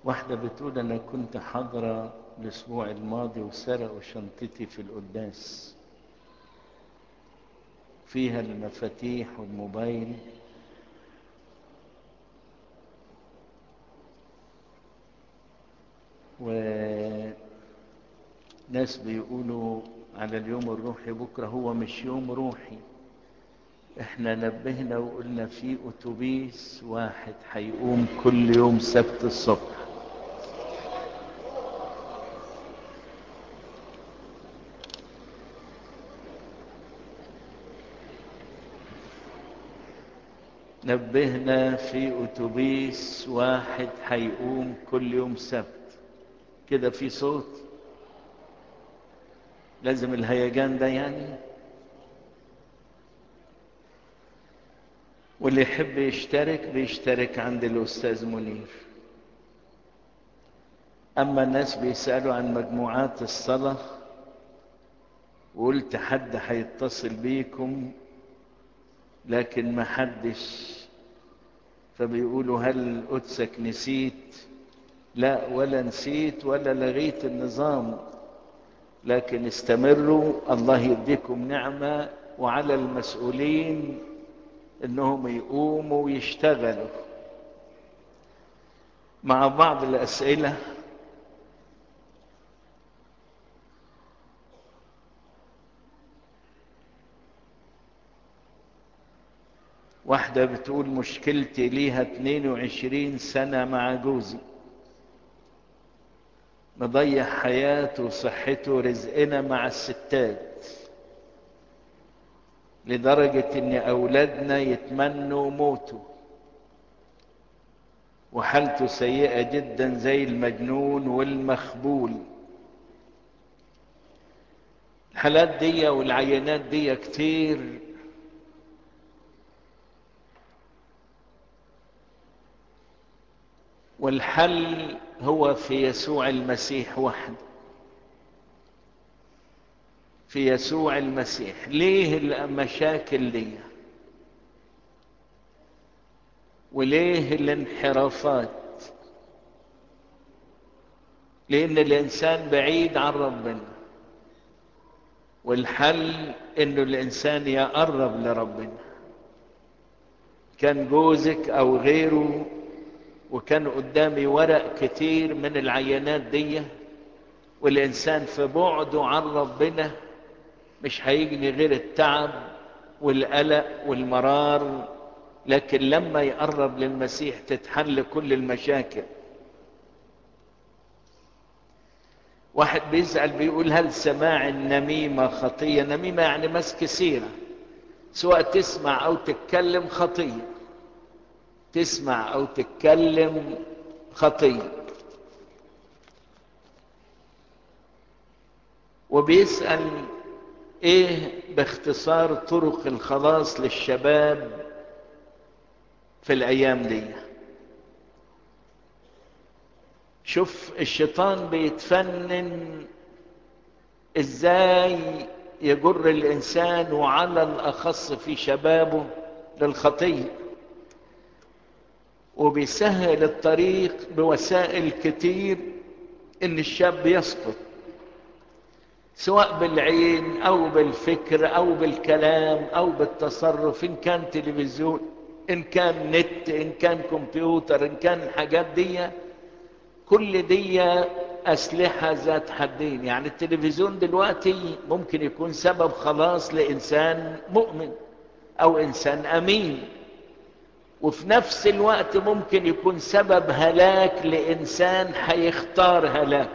واحدة بتقول أنا كنت حاضرة الأسبوع الماضي وسرقوا شنطتي في القداس فيها المفاتيح والموبايل وناس بيقولوا على اليوم الروحي بكرة هو مش يوم روحي احنا نبهنا وقلنا في اتوبيس واحد هيقوم كل يوم سبت الصبح نبهنا في اتوبيس واحد هيقوم كل يوم سبت كده في صوت لازم الهيجان ده يعني واللي يحب يشترك بيشترك عند الأستاذ منير أما الناس بيسألوا عن مجموعات الصلاة وقلت حد هيتصل بيكم لكن ما حدش فبيقولوا هل قدسك نسيت لا ولا نسيت ولا لغيت النظام لكن استمروا الله يديكم نعمة وعلى المسؤولين انهم يقوموا ويشتغلوا مع بعض الاسئله واحدة بتقول مشكلتي ليها 22 سنة مع جوزي مضيع حياته وصحته ورزقنا مع الستات لدرجة ان اولادنا يتمنوا موته وحالته سيئة جدا زي المجنون والمخبول الحالات دي والعينات دي كتير والحل هو في يسوع المسيح وحده في يسوع المسيح ليه المشاكل دي وليه الانحرافات لان الانسان بعيد عن ربنا والحل انه الانسان يقرب لربنا كان جوزك او غيره وكان قدامي ورق كتير من العينات دي والانسان في بعده عن ربنا مش هيجني غير التعب والقلق والمرار لكن لما يقرب للمسيح تتحل كل المشاكل واحد بيسأل بيقول هل سماع النميمة خطية نميمة يعني مسك سيرة سواء تسمع او تتكلم خطية تسمع او تتكلم خطية وبيسأل ايه باختصار طرق الخلاص للشباب في الايام دي شوف الشيطان بيتفنن ازاي يجر الانسان وعلى الاخص في شبابه للخطيه وبيسهل الطريق بوسائل كتير ان الشاب يسقط سواء بالعين او بالفكر او بالكلام او بالتصرف ان كان تلفزيون ان كان نت ان كان كمبيوتر ان كان الحاجات دي كل دي اسلحة ذات حدين يعني التلفزيون دلوقتي ممكن يكون سبب خلاص لانسان مؤمن او انسان امين وفي نفس الوقت ممكن يكون سبب هلاك لانسان هيختار هلاك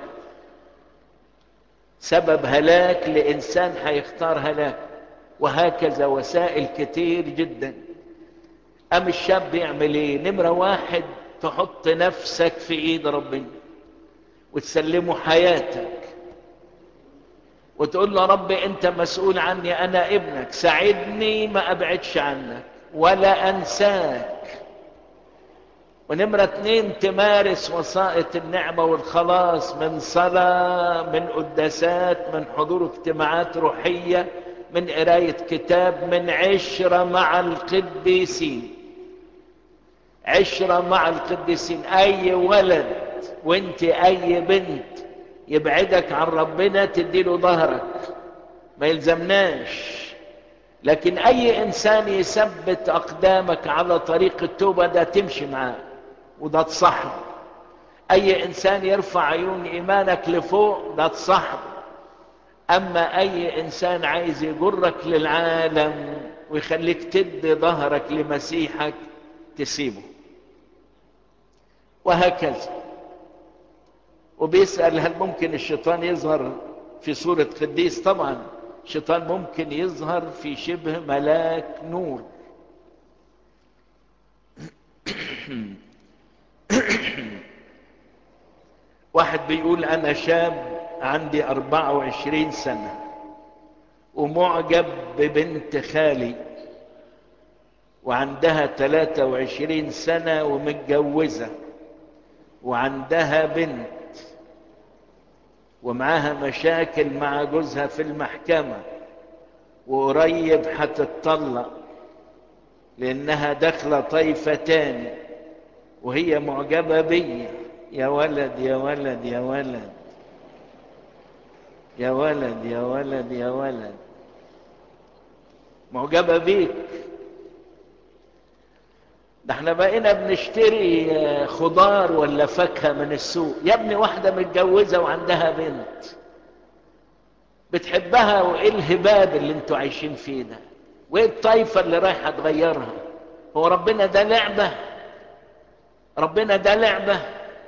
سبب هلاك لانسان هيختار هلاك وهكذا وسائل كتير جدا ام الشاب يعمل ايه نمرة واحد تحط نفسك في ايد ربنا وتسلمه حياتك وتقول له رب انت مسؤول عني انا ابنك ساعدني ما ابعدش عنك ولا انساك ونمرة اتنين تمارس وسائط النعمة والخلاص من صلاة من قداسات من حضور اجتماعات روحية من قراية كتاب من عشرة مع القديسين عشرة مع القديسين اي ولد وانت اي بنت يبعدك عن ربنا تديله ظهرك ما يلزمناش لكن اي انسان يثبت اقدامك على طريق التوبة ده تمشي معاه وده تصحب اي انسان يرفع عيون ايمانك لفوق ده تصحب اما اي انسان عايز يجرك للعالم ويخليك تدي ظهرك لمسيحك تسيبه وهكذا وبيسأل هل ممكن الشيطان يظهر في صورة قديس طبعا الشيطان ممكن يظهر في شبه ملاك نور واحد بيقول انا شاب عندي اربعة وعشرين سنة ومعجب ببنت خالي وعندها تلاتة وعشرين سنة ومتجوزة وعندها بنت ومعاها مشاكل مع جوزها في المحكمة وقريب هتتطلق لانها داخلة طايفة تاني وهي معجبة بيا يا ولد يا ولد يا ولد يا ولد يا ولد يا ولد معجبة بيك ده احنا بقينا بنشتري خضار ولا فاكهة من السوق يا ابني واحدة متجوزة وعندها بنت بتحبها وايه الهباب اللي انتوا عايشين فيه ده وايه الطايفة اللي رايحة تغيرها هو ربنا ده لعبة ربنا ده لعبة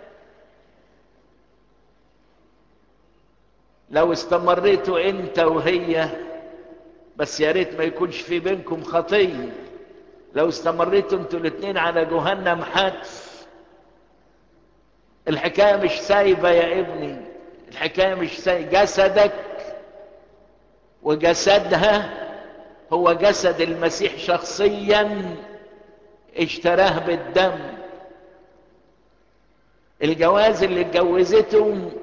لو استمريتوا انت وهي بس يا ريت ما يكونش في بينكم خطيه لو استمريتوا انتوا الاثنين على جهنم حتف الحكايه مش سايبه يا ابني الحكايه مش سايبه جسدك وجسدها هو جسد المسيح شخصيا اشتراه بالدم الجواز اللي اتجوزته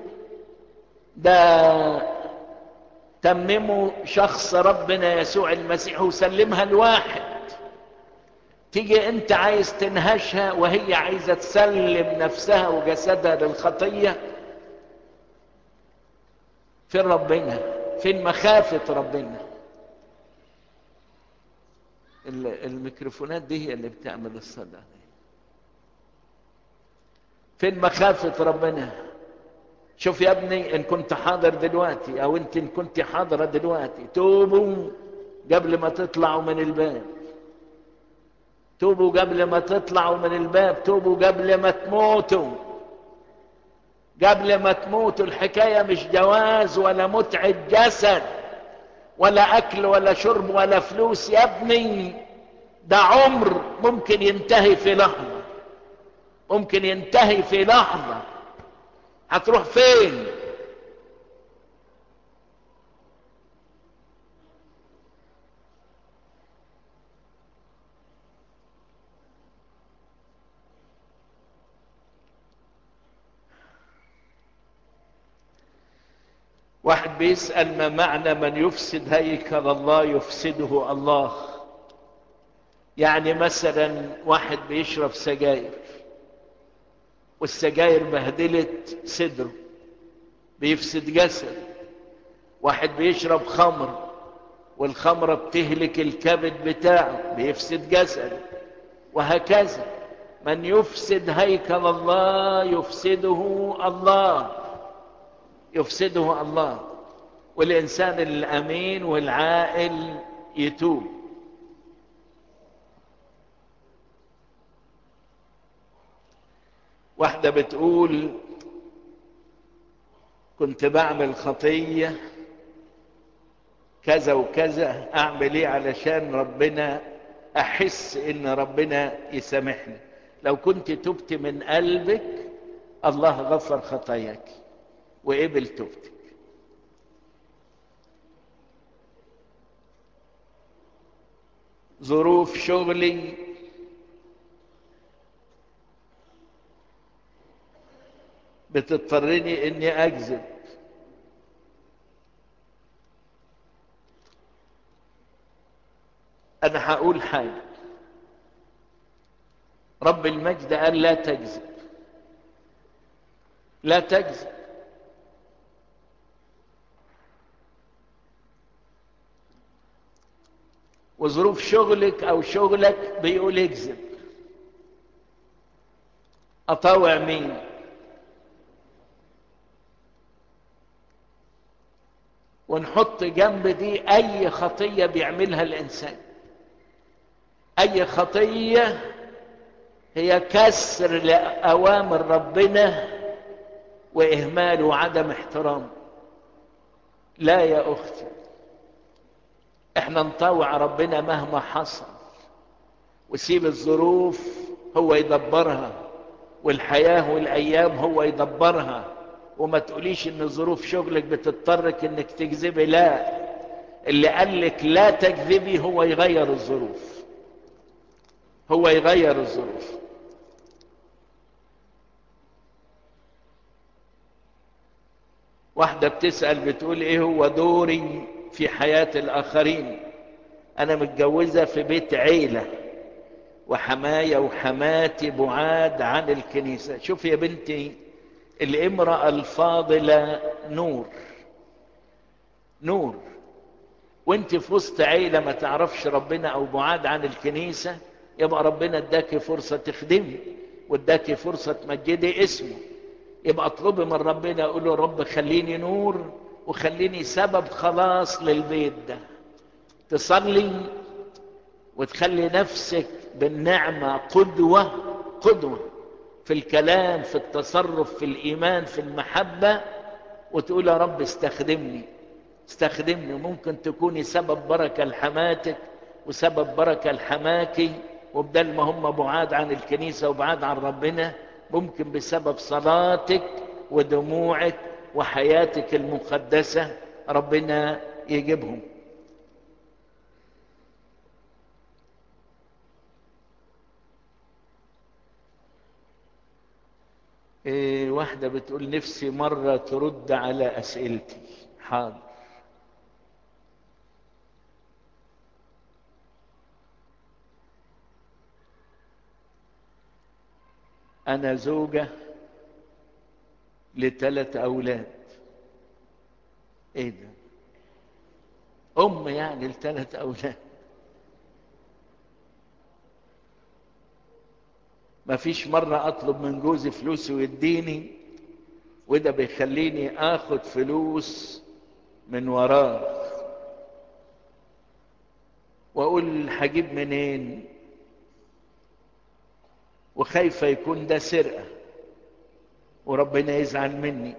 ده تمموا شخص ربنا يسوع المسيح وسلمها لواحد تيجي انت عايز تنهشها وهي عايزة تسلم نفسها وجسدها للخطية فين ربنا فين مخافة ربنا الميكروفونات دي هي اللي بتعمل الصدى دي فين مخافة ربنا شوف يا ابني ان كنت حاضر دلوقتي او انت ان كنت حاضرة دلوقتي توبوا قبل ما تطلعوا من الباب توبوا قبل ما تطلعوا من الباب توبوا قبل ما تموتوا قبل ما تموتوا الحكاية مش جواز ولا متعة جسد ولا أكل ولا شرب ولا فلوس يا ابني ده عمر ممكن ينتهي في لحظة ممكن ينتهي في لحظة هتروح فين واحد بيسأل ما معنى من يفسد هيكل الله يفسده الله يعني مثلا واحد بيشرب سجاير والسجاير بهدلت صدره بيفسد جسد واحد بيشرب خمر والخمرة بتهلك الكبد بتاعه بيفسد جسده وهكذا من يفسد هيكل الله يفسده الله يفسده الله والإنسان الأمين والعاقل يتوب واحدة بتقول كنت بعمل خطية كذا وكذا أعمل إيه علشان ربنا أحس إن ربنا يسامحني لو كنت تبت من قلبك الله غفر خطاياك وقبل توبتك ظروف شغلي بتضطرني اني اكذب انا هقول حاجه رب المجد قال لا تكذب لا تكذب وظروف شغلك او شغلك بيقول اكذب اطاوع مين ونحط جنب دي اي خطيه بيعملها الانسان اي خطيه هي كسر لاوامر ربنا واهمال وعدم احترام لا يا اختي احنا نطوع ربنا مهما حصل وسيب الظروف هو يدبرها والحياه والايام هو يدبرها وما تقوليش ان ظروف شغلك بتضطرك انك تكذبي لا اللي قال لك لا تكذبي هو يغير الظروف هو يغير الظروف واحدة بتسأل بتقول ايه هو دوري في حياة الاخرين انا متجوزة في بيت عيلة وحماية وحماتي بعاد عن الكنيسة شوف يا بنتي الامرأة الفاضلة نور نور وانت في وسط عيلة ما تعرفش ربنا او بعاد عن الكنيسة يبقى ربنا اداكي فرصة تخدمي واداكي فرصة تمجدي اسمه يبقى اطلبي من ربنا اقول له رب خليني نور وخليني سبب خلاص للبيت ده تصلي وتخلي نفسك بالنعمة قدوة قدوة في الكلام في التصرف في الإيمان في المحبة وتقول يا رب استخدمني استخدمني ممكن تكوني سبب بركة لحماتك وسبب بركة لحماكي وبدل ما هم بعاد عن الكنيسة وبعاد عن ربنا ممكن بسبب صلاتك ودموعك وحياتك المقدسة ربنا يجيبهم إيه واحدة بتقول نفسي مرة ترد على أسئلتي حاضر أنا زوجة لثلاث أولاد إيه ده أم يعني لثلاث أولاد ما فيش مرة أطلب من جوزي فلوس ويديني وده بيخليني آخد فلوس من وراه وأقول هجيب منين وخايفة يكون ده سرقة وربنا يزعل مني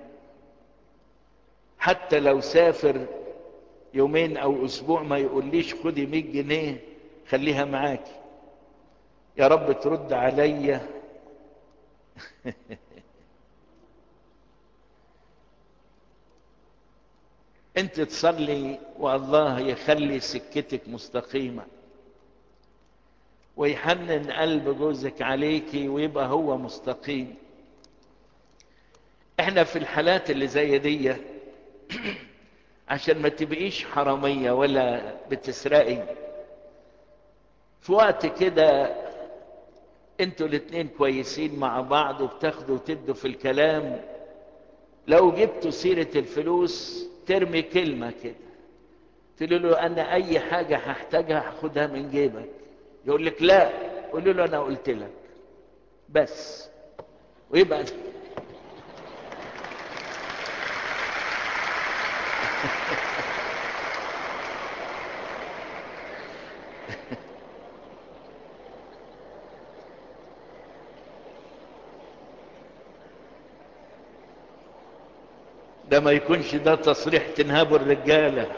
حتى لو سافر يومين او اسبوع ما يقوليش خدي 100 جنيه خليها معاكي يا رب ترد عليا انت تصلي والله يخلي سكتك مستقيمه ويحنن قلب جوزك عليكي ويبقى هو مستقيم احنا في الحالات اللي زي دي عشان ما تبقيش حرامية ولا بتسرقي في وقت كده انتوا الاتنين كويسين مع بعض وبتاخدوا وتدوا في الكلام لو جبتوا سيرة الفلوس ترمي كلمة كده تقول له انا اي حاجة هحتاجها هاخدها من جيبك يقول لك لا قول له انا قلت لك بس ويبقى ده ما يكونش ده تصريح تنهبوا الرجاله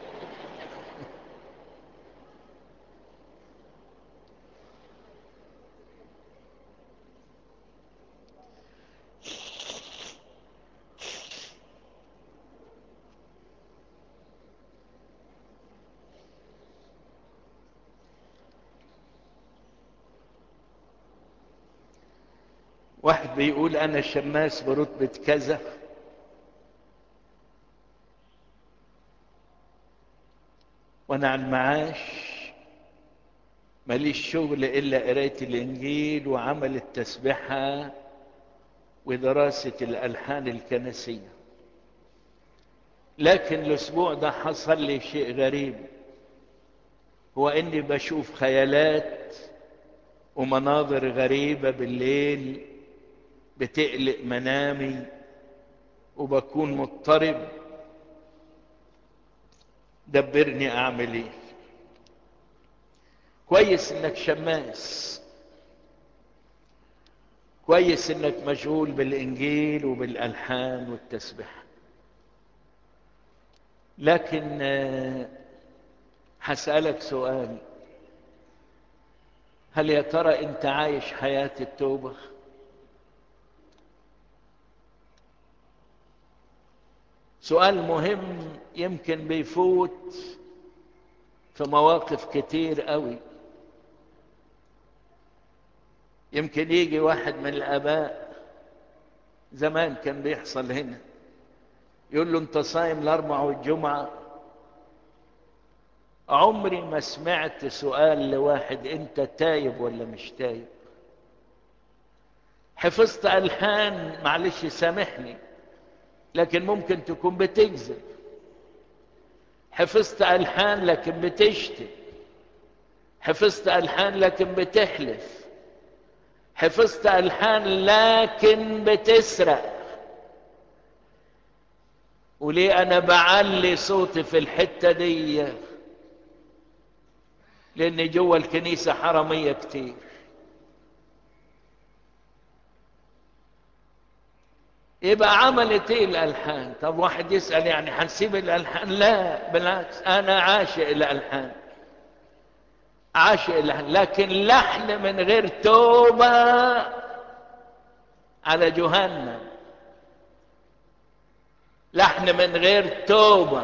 واحد بيقول انا شماس برتبة كذا وانا على المعاش ماليش شغل الا قراية الانجيل وعمل التسبحة ودراسة الألحان الكنسية لكن الأسبوع ده حصل لي شيء غريب هو إني بشوف خيالات ومناظر غريبة بالليل بتقلق منامي وبكون مضطرب دبرني أعمل إيه كويس إنك شماس كويس إنك مشغول بالإنجيل وبالألحان والتسبيح لكن هسألك سؤال هل يا ترى انت عايش حياة التوبة سؤال مهم يمكن بيفوت في مواقف كتير قوي يمكن يجي واحد من الاباء زمان كان بيحصل هنا يقول له انت صايم الاربع والجمعه عمري ما سمعت سؤال لواحد انت تايب ولا مش تايب حفظت الحان معلش سامحني لكن ممكن تكون بتكذب حفظت الحان لكن بتشتم حفظت الحان لكن بتحلف حفظت الحان لكن بتسرق وليه انا بعلي صوتي في الحته دي لان جوه الكنيسه حراميه كتير يبقى عملت ايه الالحان طب واحد يسال يعني هنسيب الالحان لا بالعكس انا عاشق الالحان عاشق الالحان لكن لحن من غير توبه على جهنم لحن من غير توبه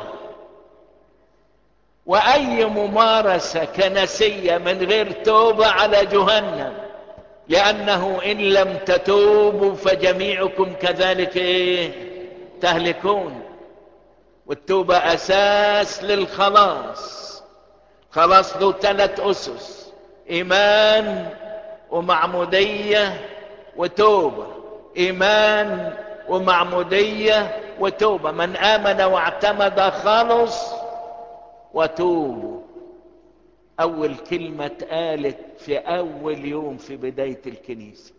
واي ممارسه كنسيه من غير توبه على جهنم لانه ان لم تتوبوا فجميعكم كذلك ايه تهلكون والتوبه اساس للخلاص خلاص له ثلاث اسس ايمان ومعموديه وتوبه ايمان ومعموديه وتوبه من امن واعتمد خلص وتوبوا اول كلمه اتقالت في اول يوم في بدايه الكنيسه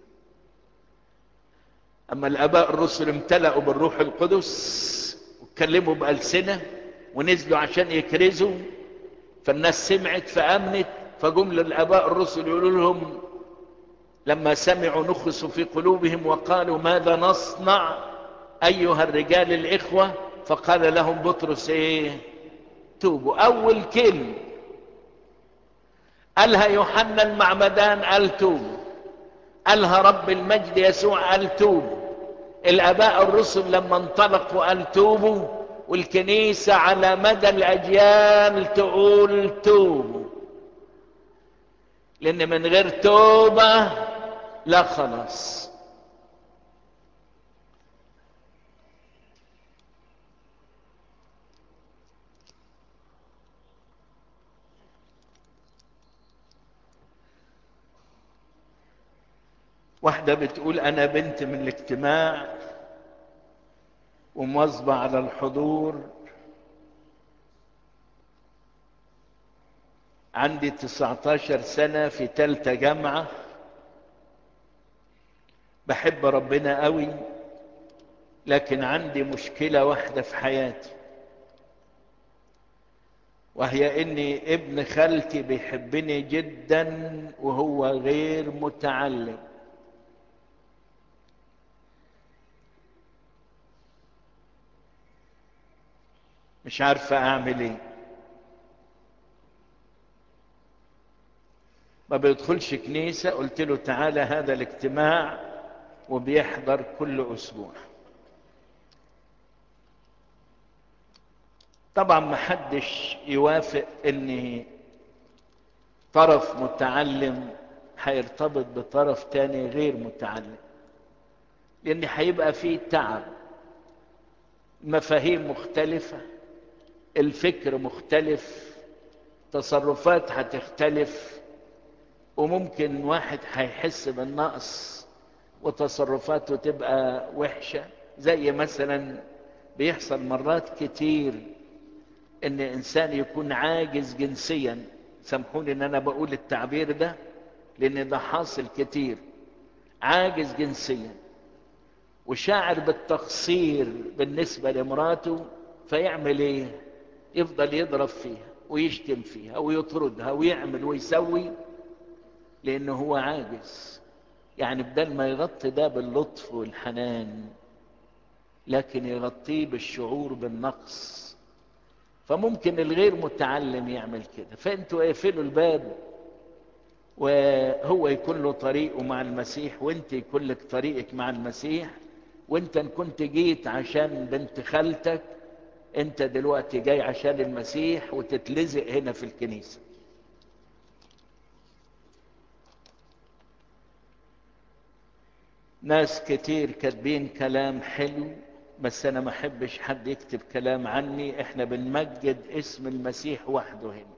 اما الاباء الرسل امتلأوا بالروح القدس واتكلموا بالسنه ونزلوا عشان يكرزوا فالناس سمعت فامنت فجم للاباء الرسل يقولوا لهم لما سمعوا نخسوا في قلوبهم وقالوا ماذا نصنع ايها الرجال الاخوه فقال لهم بطرس ايه توبوا اول كلمه قالها يوحنا المعمدان قال توبوا قالها رب المجد يسوع قال توبوا الاباء الرسل لما انطلقوا قال توبوا والكنيسة على مدى الاجيال تقول توبوا لان من غير توبة لا خلاص واحدة بتقول أنا بنت من الاجتماع ومواظبة على الحضور عندي 19 سنة في تالتة جامعة بحب ربنا قوي لكن عندي مشكلة واحدة في حياتي وهي اني ابن خالتي بيحبني جدا وهو غير متعلم مش عارفة أعمل إيه ما بيدخلش كنيسة قلت له تعالى هذا الاجتماع وبيحضر كل أسبوع طبعا ما حدش يوافق ان طرف متعلم هيرتبط بطرف تاني غير متعلم لان هيبقى فيه تعب مفاهيم مختلفه الفكر مختلف تصرفات هتختلف وممكن واحد هيحس بالنقص وتصرفاته تبقى وحشة زي مثلا بيحصل مرات كتير ان انسان يكون عاجز جنسيا سامحوني ان انا بقول التعبير ده لان ده حاصل كتير عاجز جنسيا وشاعر بالتقصير بالنسبة لمراته فيعمل ايه يفضل يضرب فيها ويشتم فيها ويطردها ويعمل ويسوي لانه هو عاجز يعني بدل ما يغطي ده باللطف والحنان لكن يغطيه بالشعور بالنقص فممكن الغير متعلم يعمل كده فانتوا اقفلوا الباب وهو يكون له طريقه مع المسيح وانت يكون لك طريقك مع المسيح وانت ان كنت جيت عشان بنت خالتك انت دلوقتي جاي عشان المسيح وتتلزق هنا في الكنيسة ناس كتير كاتبين كلام حلو بس انا ما احبش حد يكتب كلام عني احنا بنمجد اسم المسيح وحده هنا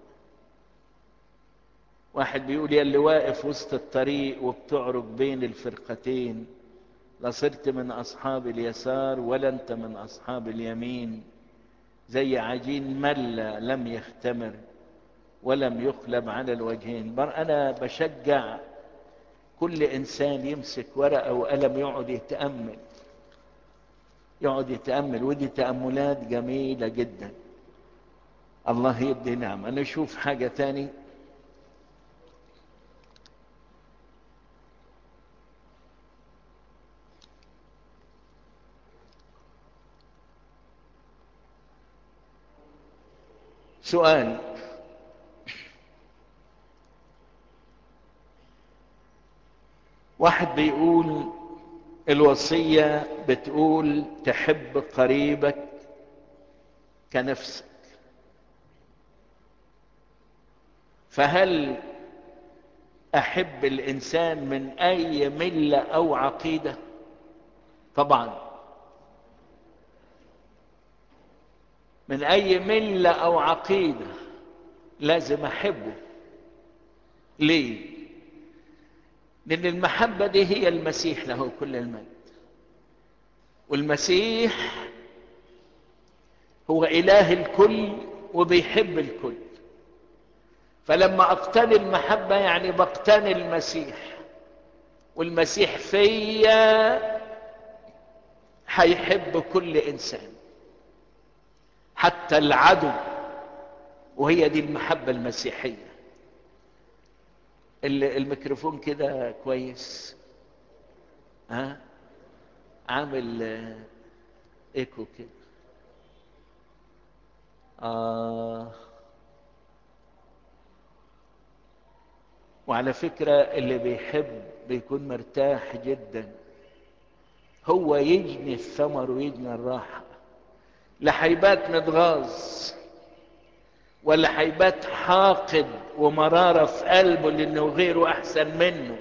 واحد بيقول يا اللي واقف وسط الطريق وبتعرج بين الفرقتين لا صرت من اصحاب اليسار ولا انت من اصحاب اليمين زي عجين ملة لم يختمر ولم يقلب على الوجهين بر انا بشجع كل انسان يمسك ورقة وقلم يقعد يتأمل يقعد يتأمل ودي تأملات جميلة جدا الله يدي نعمة نشوف حاجة تاني سؤال واحد بيقول الوصية بتقول تحب قريبك كنفسك فهل أحب الإنسان من أي ملة أو عقيدة طبعا من أي ملة أو عقيدة لازم أحبه ليه لأن المحبة دي هي المسيح له كل المجد والمسيح هو إله الكل وبيحب الكل فلما أقتني المحبة يعني بقتني المسيح والمسيح فيا هيحب كل إنسان حتى العدو وهي دي المحبة المسيحية الميكروفون كده كويس ها عامل ايكو كده آه وعلى فكرة اللي بيحب بيكون مرتاح جدا هو يجني الثمر ويجني الراحة لا هيبات متغاظ ولا هيبات حاقد ومرارة في قلبه لأنه غيره أحسن منه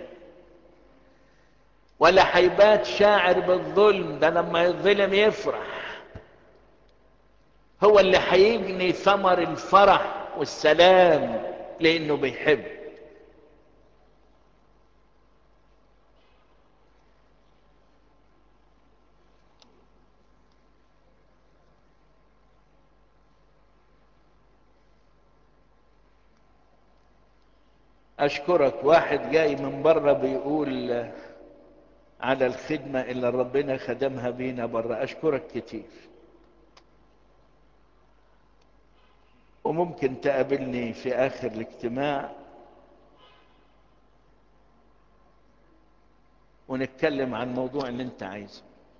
ولا هيبات شاعر بالظلم ده لما يظلم يفرح هو اللي هيجني ثمر الفرح والسلام لأنه بيحب اشكرك واحد جاي من بره بيقول على الخدمة اللي ربنا خدمها بينا بره اشكرك كتير وممكن تقابلني في اخر الاجتماع ونتكلم عن الموضوع اللي انت عايزه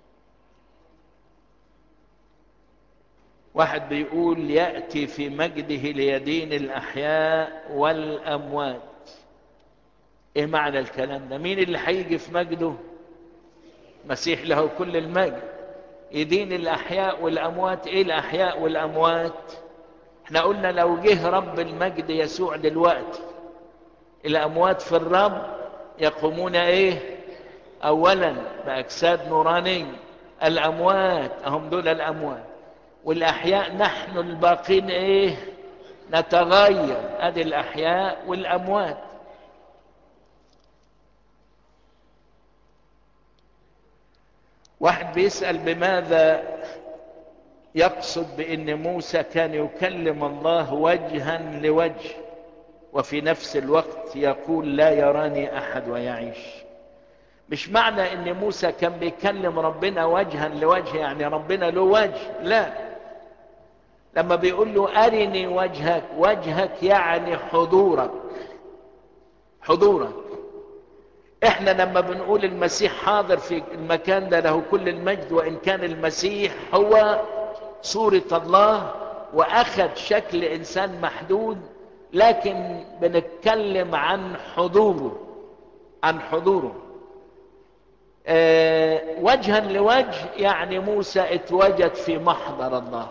واحد بيقول يأتي في مجده ليدين الأحياء والأموات ايه معنى الكلام ده مين اللي هيجي في مجده مسيح له كل المجد يدين الأحياء والأموات ايه الأحياء والأموات احنا قلنا لو جه رب المجد يسوع دلوقتي الأموات في الرب يقومون ايه أولا بأجساد نورانية الأموات هم دول الأموات والأحياء نحن الباقين ايه نتغير ادي الأحياء والأموات بيسأل بماذا يقصد بأن موسى كان يكلم الله وجها لوجه وفي نفس الوقت يقول لا يراني أحد ويعيش مش معنى ان موسى كان بيكلم ربنا وجها لوجه يعني ربنا له وجه لا لما بيقول له ارني وجهك وجهك يعني حضورك حضورك احنا لما بنقول المسيح حاضر في المكان ده له كل المجد وان كان المسيح هو صورة الله واخذ شكل انسان محدود لكن بنتكلم عن حضوره عن حضوره أه وجها لوجه يعني موسى اتوجد في محضر الله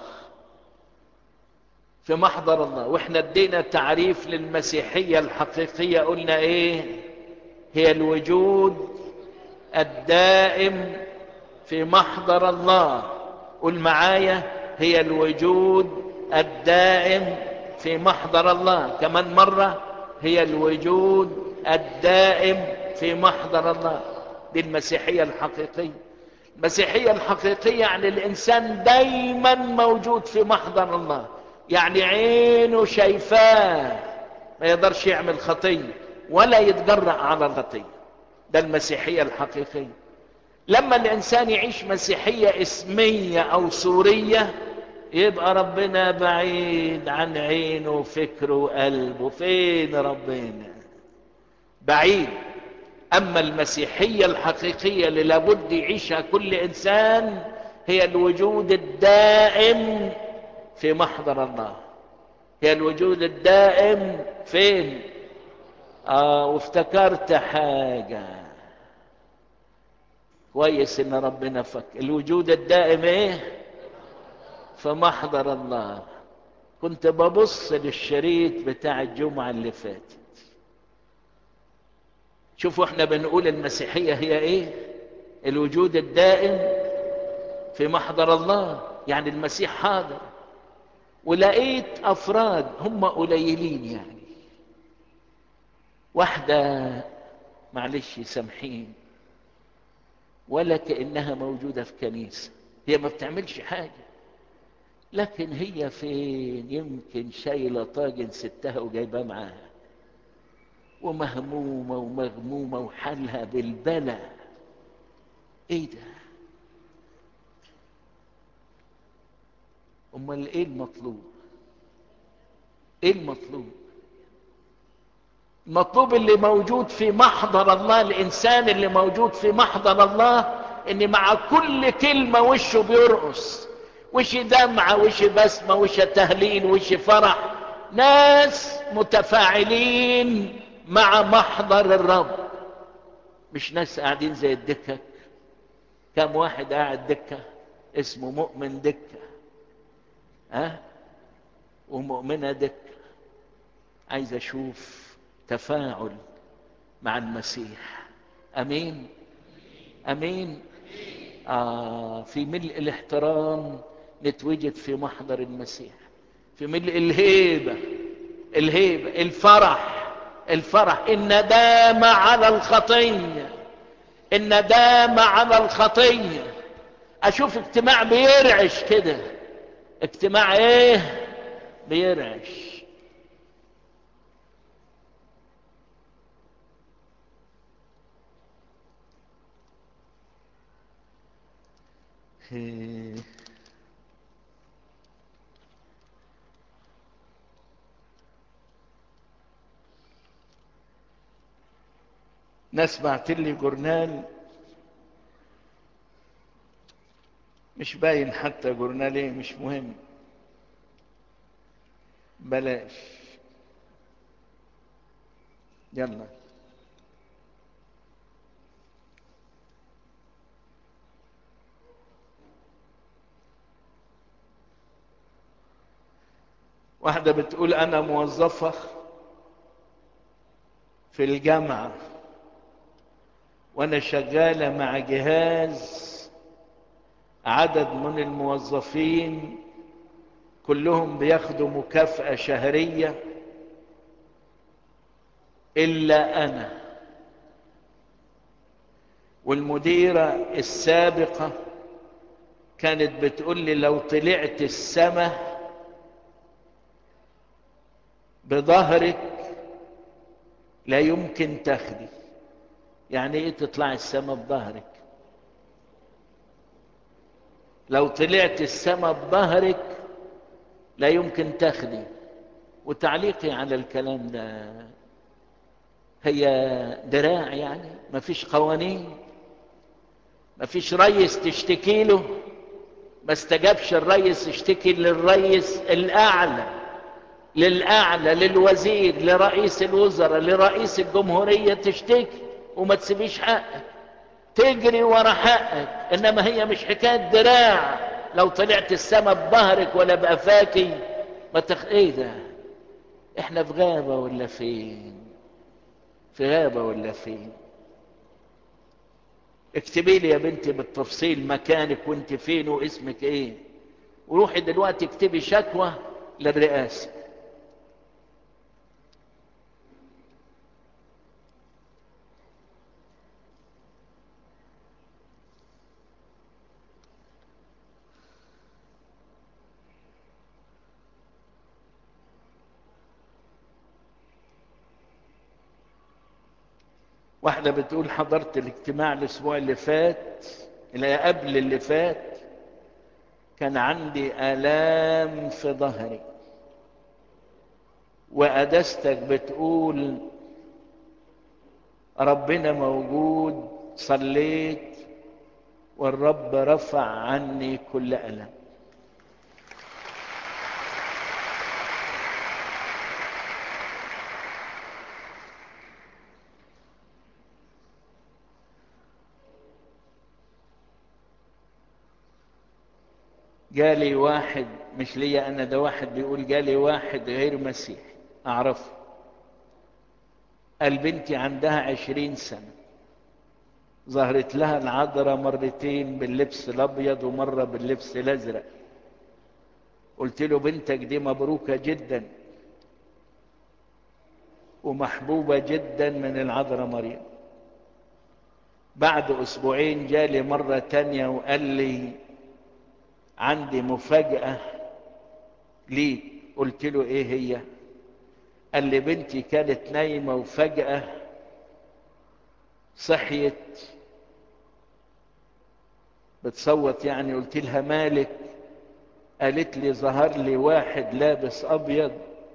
في محضر الله واحنا ادينا تعريف للمسيحية الحقيقية قلنا ايه هي الوجود الدائم في محضر الله قل معايا هي الوجود الدائم في محضر الله كمان مرة هي الوجود الدائم في محضر الله دي المسيحية الحقيقية المسيحية الحقيقية يعني الإنسان دايما موجود في محضر الله يعني عينه شايفاه ما يقدرش يعمل خطية ولا يتجرأ على الخطية ده المسيحية الحقيقية لما الإنسان يعيش مسيحية اسمية أو سورية يبقى ربنا بعيد عن عينه وفكره وقلبه فين ربنا بعيد اما المسيحية الحقيقية اللي لابد يعيشها كل انسان هي الوجود الدائم في محضر الله هي الوجود الدائم فين اه وافتكرت حاجة كويس ان ربنا فك الوجود الدائم ايه في محضر الله كنت ببص للشريط بتاع الجمعة اللي فاتت شوفوا احنا بنقول المسيحية هي ايه الوجود الدائم في محضر الله يعني المسيح حاضر ولقيت افراد هم قليلين يعني واحدة معلش سامحين ولا كأنها موجودة في كنيسة هي ما بتعملش حاجة لكن هي فين يمكن شايلة طاجن ستها وجايباه معاها ومهمومة ومغمومة وحالها بالبلى ايه ده امال ايه المطلوب ايه المطلوب المطلوب اللي موجود في محضر الله الانسان اللي موجود في محضر الله ان مع كل كلمة وشه بيرقص وش دمعة وش بسمة وش تهليل وش فرح ناس متفاعلين مع محضر الرب مش ناس قاعدين زي الدكة كم واحد قاعد دكة اسمه مؤمن دكة ها أه؟ ومؤمنة دكة عايز اشوف تفاعل مع المسيح امين امين آه في ملء الاحترام نتوجد في محضر المسيح في ملء الهيبة الهيبة الفرح الفرح الندامة على الخطية الندامة على الخطية اشوف اجتماع بيرعش كده اجتماع ايه بيرعش ناس بعت لي جورنال مش باين حتى جورنال ايه مش مهم بلاش يلا واحدة بتقول أنا موظفة في الجامعة وأنا شغالة مع جهاز عدد من الموظفين كلهم بياخدوا مكافأة شهرية إلا أنا والمديرة السابقة كانت بتقول لي لو طلعت السماء بظهرك لا يمكن تاخدي يعني ايه تطلع السماء بظهرك لو طلعت السماء بظهرك لا يمكن تاخدي وتعليقي على الكلام ده هي دراع يعني ما فيش قوانين ما فيش ريس تشتكي له ما استجابش الريس اشتكي للريس الاعلى للاعلى للوزير لرئيس الوزراء لرئيس الجمهوريه تشتكي وما تسيبيش حقك تجري ورا حقك انما هي مش حكايه دراع لو طلعت السما بظهرك ولا بقفاكي ما تخ... ايه ده احنا في غابه ولا فين في غابه ولا فين اكتبي لي يا بنتي بالتفصيل مكانك وانت فين واسمك ايه وروحي دلوقتي اكتبي شكوى للرئاسه واحدة بتقول حضرت الاجتماع الاسبوع اللي فات اللي قبل اللي فات كان عندي آلام في ظهري وقدستك بتقول ربنا موجود صليت والرب رفع عني كل ألم جالي واحد مش ليا انا ده واحد بيقول جالي واحد غير مسيحي اعرفه قال بنتي عندها عشرين سنة ظهرت لها العذراء مرتين باللبس الابيض ومرة باللبس الازرق قلت له بنتك دي مبروكة جدا ومحبوبة جدا من العذراء مريم بعد اسبوعين جالي مرة تانية وقال لي عندي مفاجأة ليك قلت له ايه هي قال لي بنتي كانت نايمة وفجأة صحيت بتصوت يعني قلت لها مالك قالت لي ظهر لي واحد لابس ابيض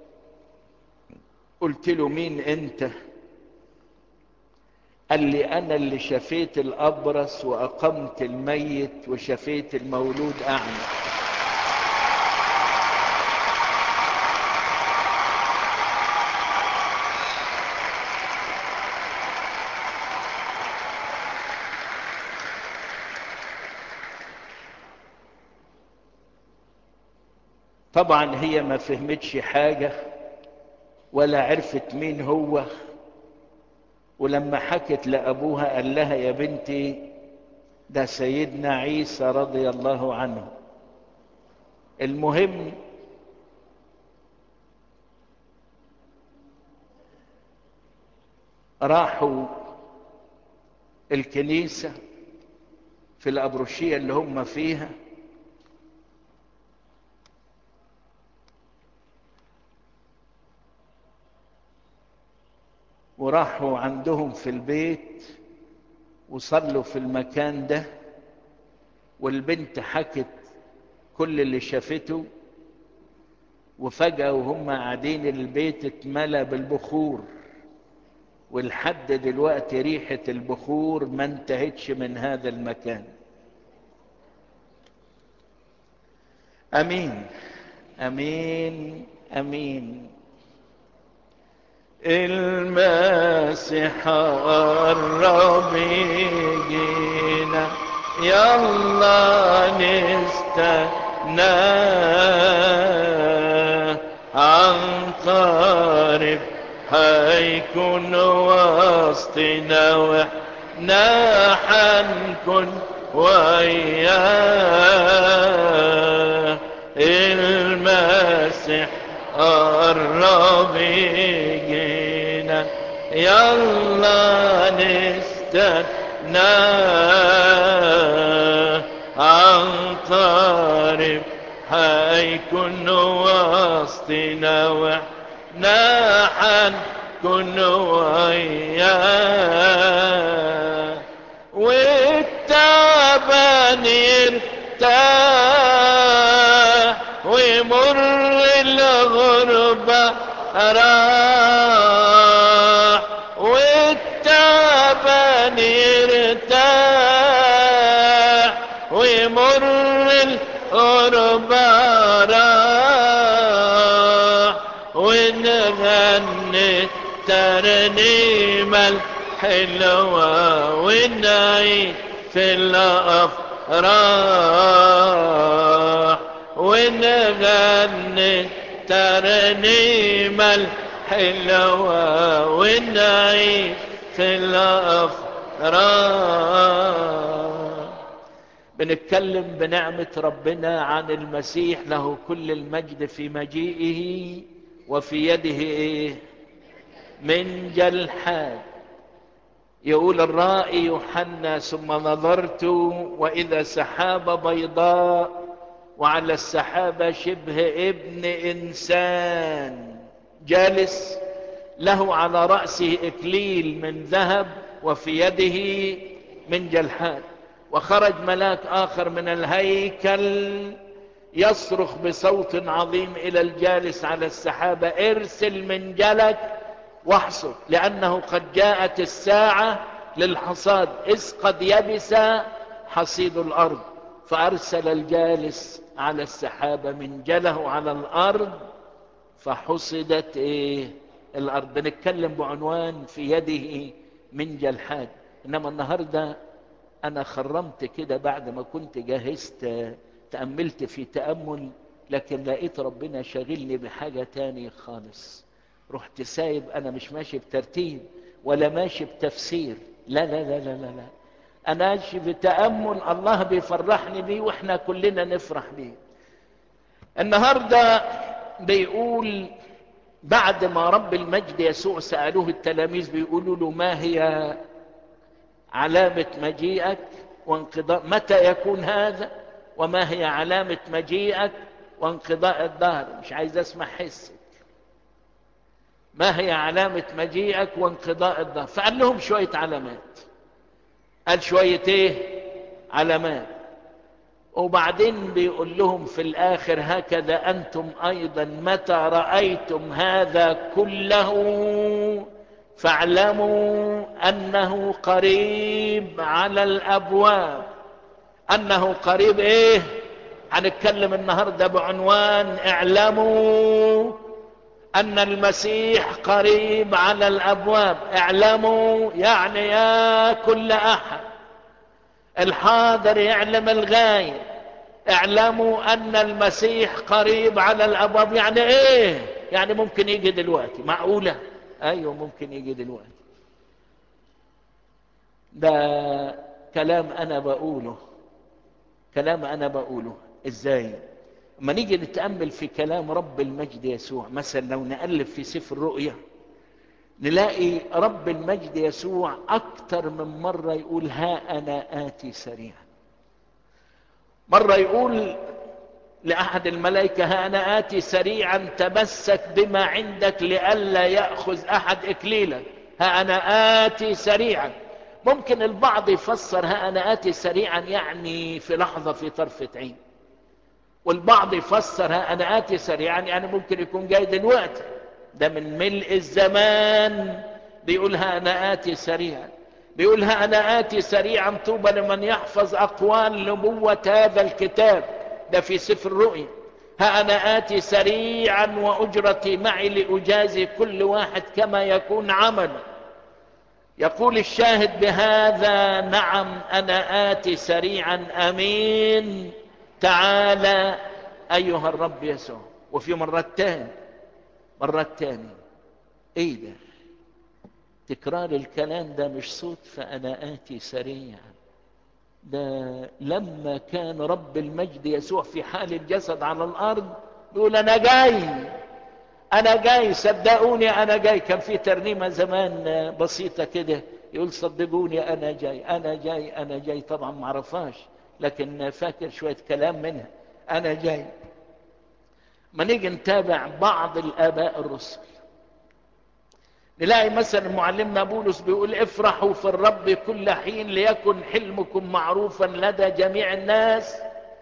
قلت له مين انت قال لي انا اللي شفيت الابرص واقمت الميت وشفيت المولود اعمى طبعا هي ما فهمتش حاجه ولا عرفت مين هو ولما حكت لأبوها قال لها يا بنتي ده سيدنا عيسى رضي الله عنه المهم راحوا الكنيسة في الأبروشية اللي هم فيها وراحوا عندهم في البيت وصلوا في المكان ده والبنت حكت كل اللي شافته وفجأة وهم قاعدين البيت اتملى بالبخور ولحد دلوقتي ريحة البخور ما انتهتش من هذا المكان امين امين امين المسيح قرب يجينا يلا نستنى عن قريب هيكون وسطنا واحنا حنكون وياه المسيح قرب يجينا يلا نستنى عن قريب هيكون وسطنا واحنا حنكون وياه والتعبان يرتاح ويمر الغربة راح والتعبان يرتاح ويمر الغربة راح ونغني ترنيمة الحلوة ونعيش في الأفراح ونغني ترنيمة الحلوة ونعيش في الأفراح بنتكلم بنعمة ربنا عن المسيح له كل المجد في مجيئه وفي يده ايه منجل يقول الرائي يوحنا ثم نظرت واذا سحابة بيضاء وعلى السحابة شبه ابن انسان جالس له على رأسه اكليل من ذهب وفي يده من جلحاد وخرج ملاك اخر من الهيكل يصرخ بصوت عظيم الى الجالس على السحابة ارسل منجلك واحصد لانه قد جاءت الساعة للحصاد اذ قد يبس حصيد الارض فارسل الجالس على السحابة منجله على الارض فحصدت ايه الارض بنتكلم بعنوان في يده منجل حاد انما النهاردة انا خرمت كده بعد ما كنت جهزت تأملت في تأمل لكن لقيت ربنا شاغلني بحاجة تاني خالص رحت سايب انا مش ماشي بترتيب ولا ماشي بتفسير لا لا لا لا لا, لا. انا ماشي بتأمل الله بيفرحني بيه واحنا كلنا نفرح بيه النهاردة بيقول بعد ما رب المجد يسوع سألوه التلاميذ بيقولوا له ما هي علامة مجيئك وانقضاء متى يكون هذا وما هي علامة مجيئك وانقضاء الدهر مش عايز اسمع حسك ما هي علامة مجيئك وانقضاء الدهر فقال لهم شوية علامات قال شوية ايه علامات وبعدين بيقول لهم في الاخر هكذا انتم ايضا متى رأيتم هذا كله فاعلموا انه قريب على الابواب انه قريب ايه هنتكلم النهاردة بعنوان اعلموا ان المسيح قريب على الابواب اعلموا يعني يا كل احد الحاضر يعلم الغاية اعلموا ان المسيح قريب على الابواب يعني ايه يعني ممكن يجي دلوقتي معقولة ايوه ممكن يجي دلوقتي ده كلام انا بقوله كلام انا بقوله ازاي اما نيجي نتأمل في كلام رب المجد يسوع مثلا لو نقلب في سفر الرؤيا نلاقي رب المجد يسوع اكتر من مرة يقول ها انا اتي سريعا مرة يقول لأحد الملائكة ها أنا آتي سريعا تمسك بما عندك لئلا يأخذ أحد إكليلك ها أنا آتي سريعا ممكن البعض يفسر ها أنا آتي سريعا يعني في لحظة في طرفة عين والبعض يفسر ها أنا آتي سريعا يعني ممكن يكون جاي دلوقتي ده من ملء الزمان بيقول ها أنا آتي سريعا بيقول ها أنا آتي سريعا طوبى لمن يحفظ أقوال نبوة هذا الكتاب ده في سفر الرؤيا ها أنا آتي سريعا وأجرتي معي لأجازي كل واحد كما يكون عمله يقول الشاهد بهذا نعم أنا آتي سريعا أمين تعالى أيها الرب يسوع وفي مرة تاني مرة تاني ايه ده تكرار الكلام ده مش صدفة أنا آتي سريعا ده لما كان رب المجد يسوع في حال الجسد على الأرض يقول أنا جاي أنا جاي صدقوني أنا جاي كان في ترنيمة زمان بسيطة كده يقول صدقوني أنا جاي أنا جاي أنا جاي طبعا معرفهاش لكن فاكر شوية كلام منها انا جاي ما نيجي نتابع بعض الاباء الرسل نلاقي مثلا معلمنا بولس بيقول افرحوا في الرب كل حين ليكن حلمكم معروفا لدى جميع الناس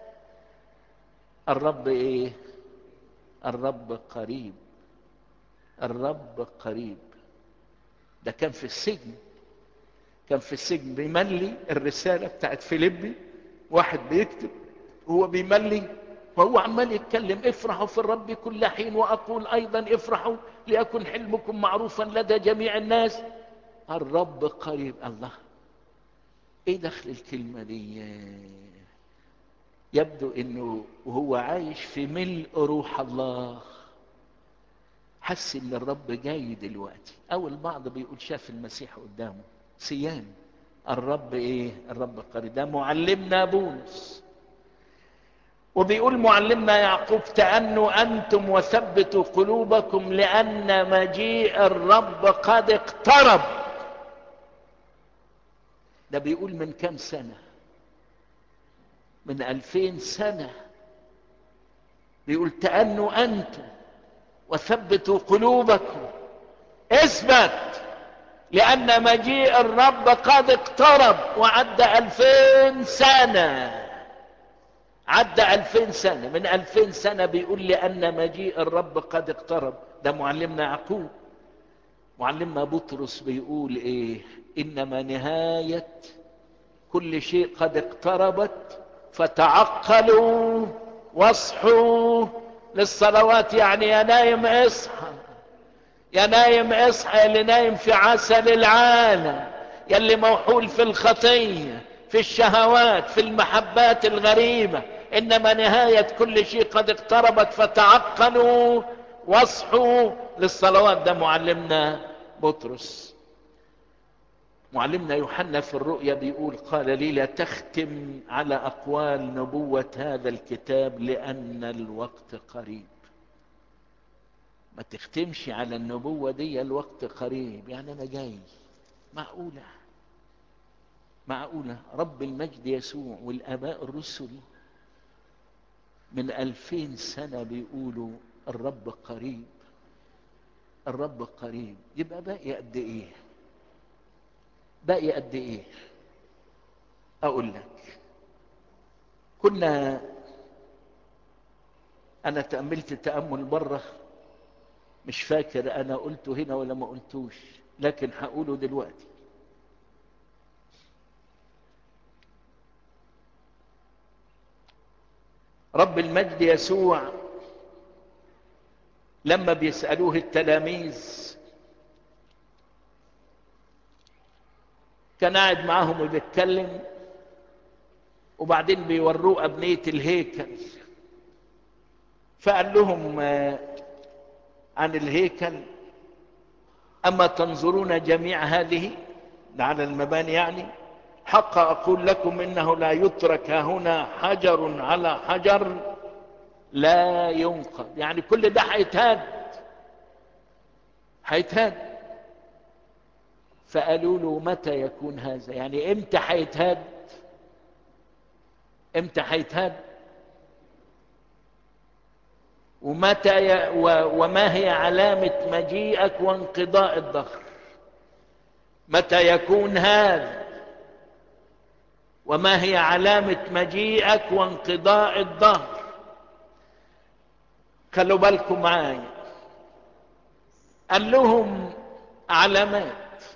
الرب ايه الرب قريب الرب قريب ده كان في السجن كان في السجن بيملي الرسالة بتاعت فيليبي واحد بيكتب هو بيملي وهو عمال يتكلم افرحوا في الرب كل حين واقول ايضا افرحوا ليكن حلمكم معروفا لدى جميع الناس الرب قريب الله ايه دخل الكلمة دي يبدو انه وهو عايش في ملء روح الله حس ان الرب جاي دلوقتي او البعض بيقول شاف المسيح قدامه سيان الرب ايه الرب قريب ده معلمنا بولس وبيقول معلمنا يعقوب تأنوا أنتم وثبتوا قلوبكم لأن مجيء الرب قد اقترب ده بيقول من كم سنة من ألفين سنة بيقول تأنوا أنتم وثبتوا قلوبكم اثبت لأن مجيء الرب قد اقترب وعد ألفين سنة عدى ألفين سنة من ألفين سنة بيقول لأن مجيء الرب قد اقترب ده معلمنا يعقوب معلمنا بطرس بيقول ايه انما نهاية كل شيء قد اقتربت فتعقلوا واصحوا للصلوات يعني يا نايم اصحى يا نايم اصحى اللي نايم في عسل العالم يا اللي موحول في الخطية في الشهوات في المحبات الغريبة انما نهاية كل شيء قد اقتربت فتعقلوا واصحوا للصلوات ده معلمنا بطرس معلمنا يوحنا في الرؤيا بيقول قال لي لا تختم على اقوال نبوة هذا الكتاب لان الوقت قريب ما تختمش على النبوة دي الوقت قريب يعني انا جاي معقولة معقولة رب المجد يسوع والاباء الرسل من ألفين سنة بيقولوا الرب قريب الرب قريب يبقى باقي قد ايه باقي قد ايه اقول لك كنا انا تأملت تأمل بره مش فاكر انا قلته هنا ولا ما قلتوش لكن هقوله دلوقتي رب المجد يسوع لما بيسألوه التلاميذ كان قاعد معاهم وبيتكلم وبعدين بيوروه أبنية الهيكل فقال لهم عن الهيكل أما تنظرون جميع هذه على المباني يعني حق أقول لكم إنه لا يترك هنا حجر على حجر لا ينقض يعني كل ده هيتهد هيتهد فقالوا له متى يكون هذا يعني امتى هيتهد امتى هيتهد ومتى ي... و... وما هي علامة مجيئك وانقضاء الظهر متى يكون هذا وما هي علامة مجيئك وانقضاء الظهر خلوا بالكم معايا قال لهم علامات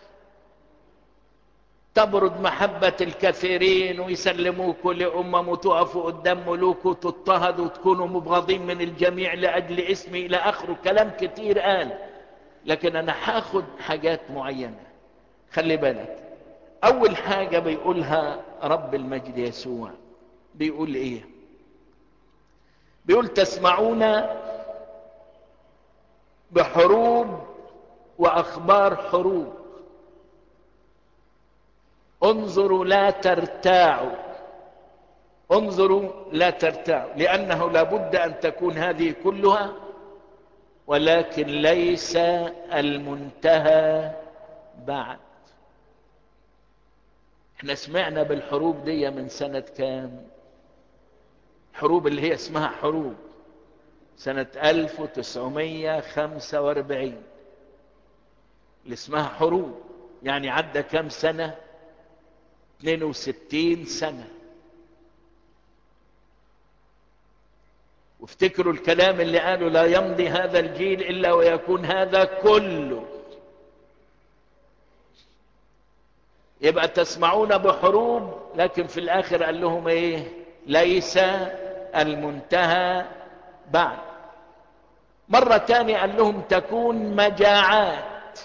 تبرد محبة الكثيرين ويسلموكوا لأمم وتقفوا قدام ملوك وتضطهدوا وتكونوا مبغضين من الجميع لأجل اسمي إلى آخره كلام كتير قال لكن أنا هاخد حاجات معينة خلي بالك أول حاجة بيقولها رب المجد يسوع بيقول إيه بيقول تسمعون بحروب وأخبار حروب انظروا لا ترتاعوا انظروا لا ترتاعوا لأنه لابد أن تكون هذه كلها ولكن ليس المنتهى بعد احنا سمعنا بالحروب دي من سنة كام حروب اللي هي اسمها حروب سنة 1945 اللي اسمها حروب يعني عدى كم سنة 62 سنة وافتكروا الكلام اللي قالوا لا يمضي هذا الجيل إلا ويكون هذا كله يبقى تسمعون بحروب لكن في الآخر قال لهم ايه ليس المنتهى بعد مرة تانية قال لهم تكون مجاعات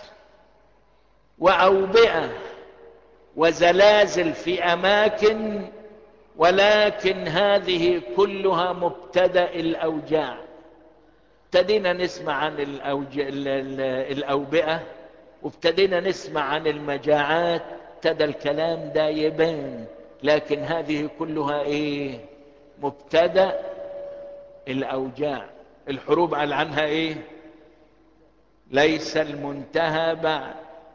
وأوبئة وزلازل في أماكن ولكن هذه كلها مبتدأ الأوجاع ابتدينا نسمع عن الأوج... الأوبئة وابتدينا نسمع عن المجاعات ابتدى الكلام ده يبان لكن هذه كلها ايه مبتدأ الأوجاع الحروب قال عنها ايه ليس المنتهى بعد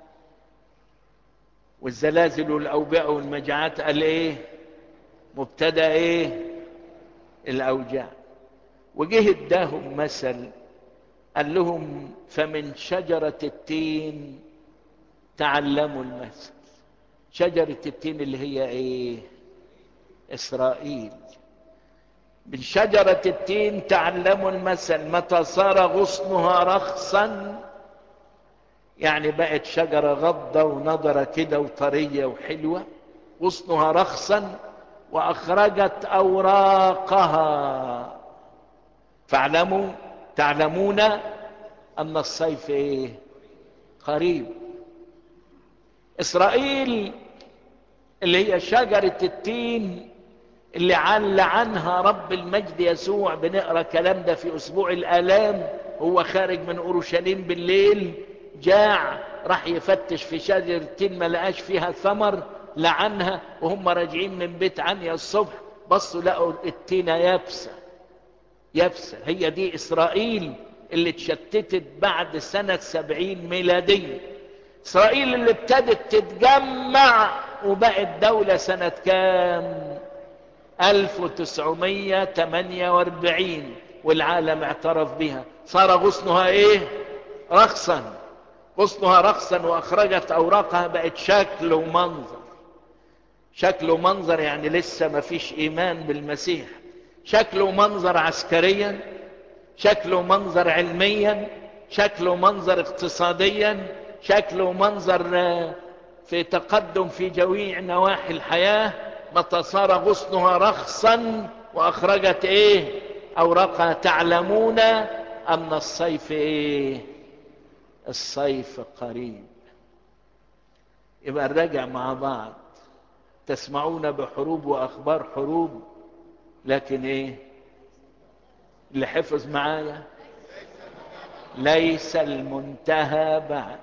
والزلازل والأوبئة والمجاعات قال ايه مبتدا ايه الاوجاع وجه اداهم مثل قال لهم فمن شجرة التين تعلموا المثل شجرة التين اللي هي ايه اسرائيل من شجرة التين تعلموا المثل متى صار غصنها رخصا يعني بقت شجرة غضة ونضرة كده وطرية وحلوة غصنها رخصا واخرجت اوراقها فاعلموا تعلمون ان الصيف ايه قريب اسرائيل اللي هي شجرة التين اللي عل عنها رب المجد يسوع بنقرا كلام ده في اسبوع الالام هو خارج من اورشليم بالليل جاع راح يفتش في شجرة التين ما لقاش فيها ثمر لعنها وهم راجعين من بيت عنيا الصبح بصوا لقوا التينة يابسة يابسة هي دي إسرائيل اللي اتشتتت بعد سنة سبعين ميلادية إسرائيل اللي ابتدت تتجمع وبقت دولة سنة كام 1948 والعالم اعترف بها صار غصنها ايه رخصا غصنها رخصا واخرجت اوراقها بقت شكل ومنظر شكل ومنظر يعني لسه ما فيش ايمان بالمسيح شكل ومنظر عسكريا شكل ومنظر علميا شكل ومنظر اقتصاديا شكل ومنظر في تقدم في جميع نواحي الحياة متى صار غصنها رخصا واخرجت ايه اوراقها تعلمون ان الصيف ايه الصيف قريب يبقى نراجع مع بعض تسمعون بحروب واخبار حروب لكن ايه اللي حفظ معايا ليس المنتهى بعد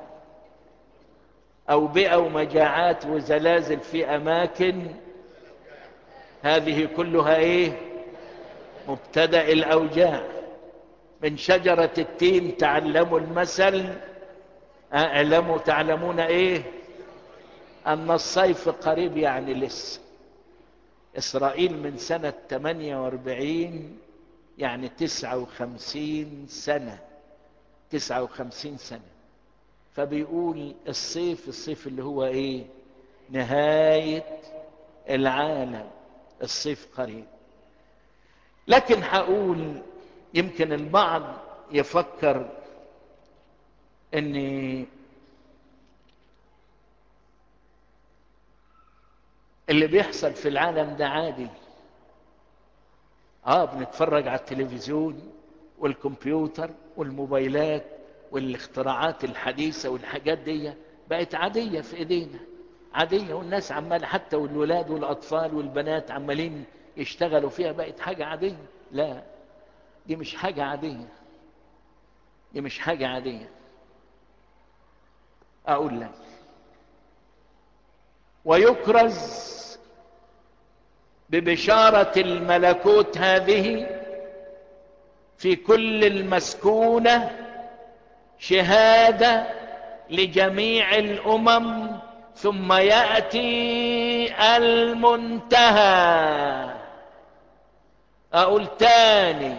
اوبئه ومجاعات وزلازل في اماكن هذه كلها ايه مبتدا الاوجاع من شجره التين تعلموا المثل اعلموا تعلمون ايه ان الصيف قريب يعني لسه اسرائيل من سنة 48 يعني 59 سنة 59 سنة فبيقول الصيف الصيف اللي هو ايه نهاية العالم الصيف قريب لكن هقول يمكن البعض يفكر ان اللي بيحصل في العالم ده عادي اه بنتفرج على التلفزيون والكمبيوتر والموبايلات والاختراعات الحديثة والحاجات دي بقت عادية في ايدينا عادية والناس عمال حتى والولاد والاطفال والبنات عمالين يشتغلوا فيها بقت حاجة عادية لا دي مش حاجة عادية دي مش حاجة عادية اقول لك ويكرز ببشارة الملكوت هذه في كل المسكونة شهادة لجميع الأمم ثم يأتي المنتهى اقول تاني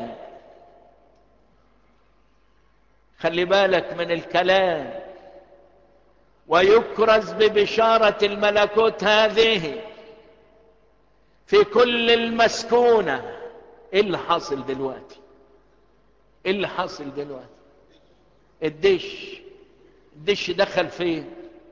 خلي بالك من الكلام ويكرز ببشارة الملكوت هذه في كل المسكونة ايه اللي حاصل دلوقتي ايه اللي حاصل دلوقتي الدش الدش دخل فين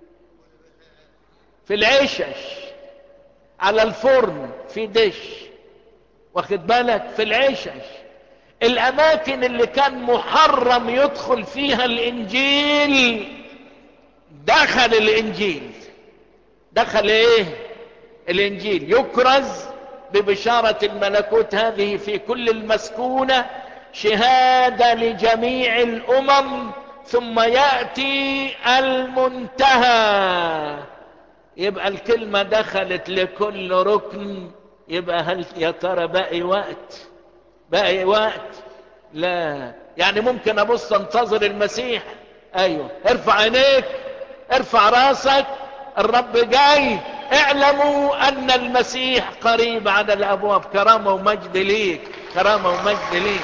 في العشش على الفرن في دش واخد بالك في العشش الاماكن اللي كان محرم يدخل فيها الانجيل دخل الانجيل دخل ايه الانجيل يكرز ببشارة الملكوت هذه في كل المسكونة شهادة لجميع الامم ثم يأتي المنتهى يبقى الكلمة دخلت لكل ركن يبقى هل يا ترى باقي وقت باقي وقت لا يعني ممكن ابص انتظر المسيح ايوه ارفع عينيك ارفع راسك الرب جاي اعلموا ان المسيح قريب على الابواب كرامة ومجد ليك كرامة ومجد ليك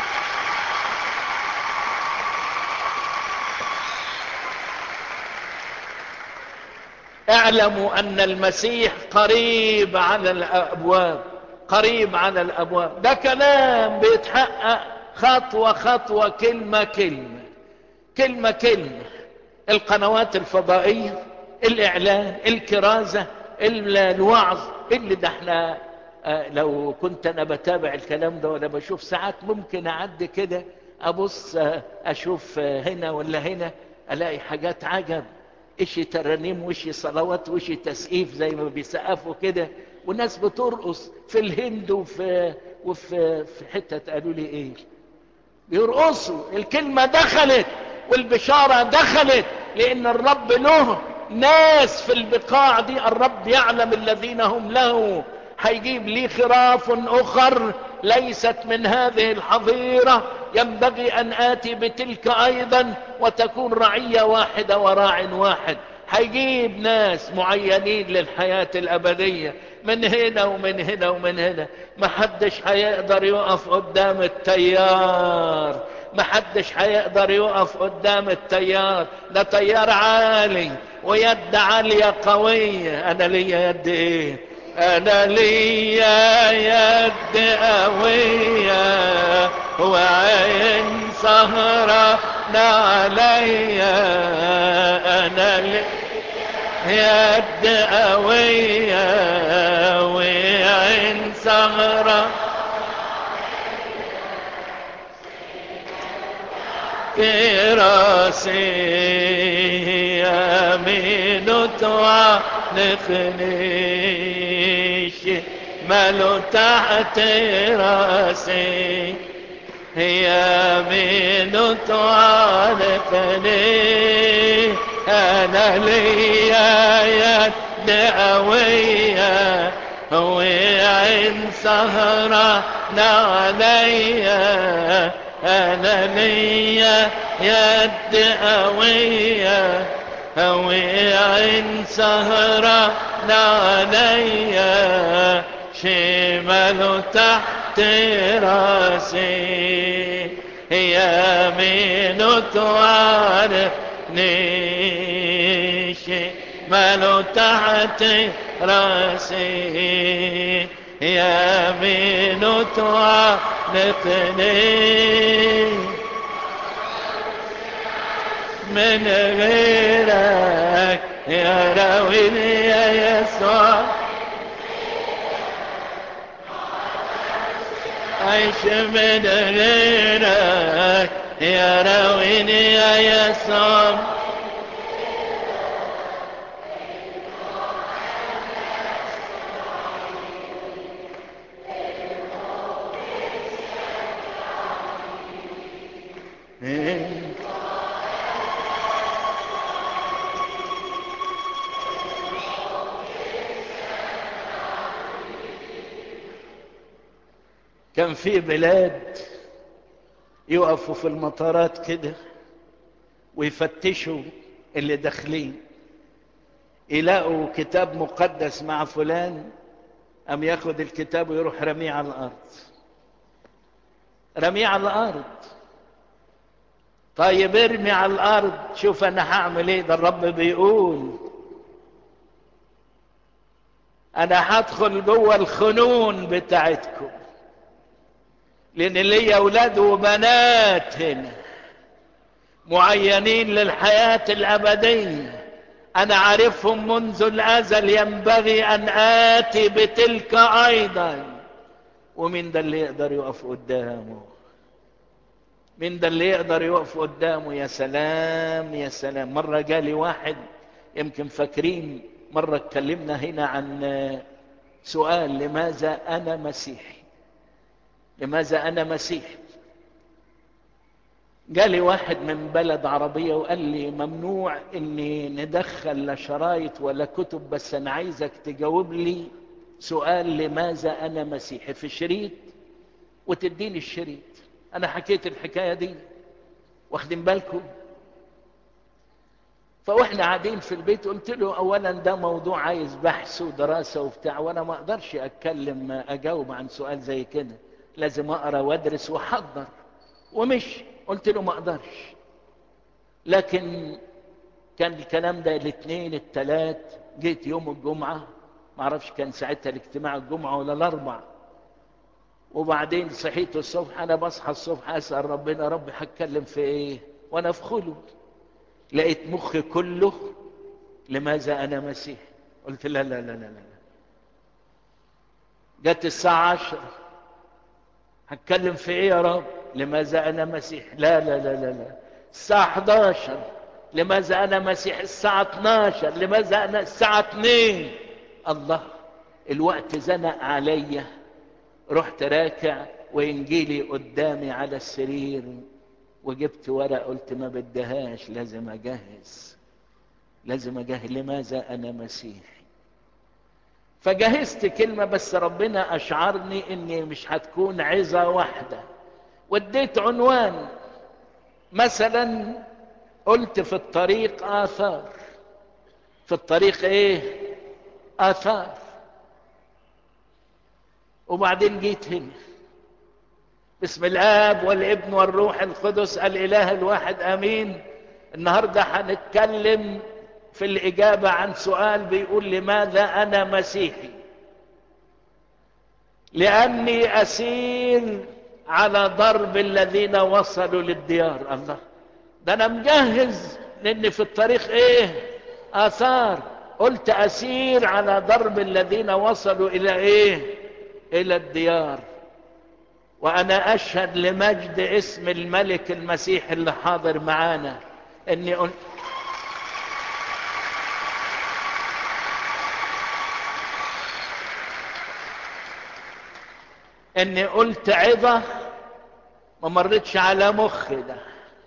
اعلموا ان المسيح قريب على الابواب قريب على الابواب ده كلام بيتحقق خطوة خطوة كلمة كلمة كلمة كلمة القنوات الفضائية الاعلان الكرازة الوعظ اللي ده احنا اه لو كنت انا بتابع الكلام ده ولا بشوف ساعات ممكن اعدي كده ابص اه اشوف اه هنا ولا هنا الاقي حاجات عجب اشي ترانيم وشي صلوات وشي تسقيف زي ما بيسقفوا كده والناس بترقص في الهند وفي وفي في حتة قالوا لي ايه بيرقصوا الكلمة دخلت والبشارة دخلت لان الرب له ناس في البقاع دي الرب يعلم الذين هم له هيجيب لي خراف اخر ليست من هذه الحظيرة ينبغي ان اتي بتلك ايضا وتكون رعية واحدة وراع واحد هيجيب ناس معينين للحياة الابدية من هنا ومن هنا ومن هنا محدش هيقدر يقف قدام التيار محدش هيقدر يقف قدام التيار ده تيار عالي ويد عالية قوية انا ليا يد ايه انا ليا يد قوية وعين سهرة عليا انا ليا يد قوية وعين سهرة في راسي يمين تعانقنيش مالو تحت راسي يمين تعانقني انا ليا يد قوية وعين سهرة عليا انا ليا يد قوية وعين سهرة عليا شمال تحت راسي يمين تعرفني شمال تحت راسي يمين تعرفني من غيرك يا راويني يا يسوع عيش من غيرك يا راويني يا يسوع كان في بلاد يقفوا في المطارات كده ويفتشوا اللي داخلين يلاقوا كتاب مقدس مع فلان أم ياخد الكتاب ويروح رميه على الأرض رميه على الارض طيب ارمي على الارض شوف انا هعمل ايه ده الرب بيقول انا هدخل جوه الخنون بتاعتكم لان ليا اولاد وبنات هنا معينين للحياه الابديه انا عارفهم منذ الازل ينبغي ان اتي بتلك ايضا ومين ده اللي يقدر يقف قدامه مين ده اللي يقدر يقف قدامه يا سلام يا سلام مرة جالي واحد يمكن فاكرين مرة اتكلمنا هنا عن سؤال لماذا أنا مسيحي لماذا أنا مسيحي جالي واحد من بلد عربية وقال لي ممنوع اني ندخل لا شرايط ولا كتب بس انا عايزك تجاوب لي سؤال لماذا انا مسيحي في شريط وتديني الشريط انا حكيت الحكاية دي واخدين بالكم فاحنا قاعدين في البيت قلت له اولا ده موضوع عايز بحث ودراسة وبتاع وانا ما اقدرش اتكلم اجاوب عن سؤال زي كده لازم اقرا وادرس واحضر ومش قلت له ما اقدرش لكن كان الكلام ده الاثنين الثلاث جيت يوم الجمعة ما اعرفش كان ساعتها الاجتماع الجمعة ولا الاربع وبعدين صحيت الصبح انا بصحى الصبح اسال ربنا ربي هتكلم في ايه وانا في خلو لقيت مخي كله لماذا انا مسيح قلت لا لا لا لا لا جت الساعة عشرة هتكلم في ايه يا رب لماذا انا مسيح لا لا لا لا لا الساعة 11 لماذا انا مسيح الساعة 12 لماذا انا الساعة 2 الله الوقت زنق عليا رحت راكع وانجيلي قدامي على السرير وجبت ورق قلت ما بدهاش لازم اجهز لازم اجهز لماذا انا مسيحي فجهزت كلمة بس ربنا اشعرني اني مش هتكون عظة واحدة واديت عنوان مثلا قلت في الطريق آثار في الطريق ايه آثار وبعدين جيت هنا بسم الاب والابن والروح القدس الاله الواحد امين النهارده هنتكلم في الاجابه عن سؤال بيقول لماذا انا مسيحي لاني اسير على ضرب الذين وصلوا للديار الله ده انا مجهز لان في الطريق ايه اثار قلت اسير على ضرب الذين وصلوا الى ايه الى الديار وانا اشهد لمجد اسم الملك المسيح اللي حاضر معانا اني قلت اني قلت عظة ما مرتش على مخي ده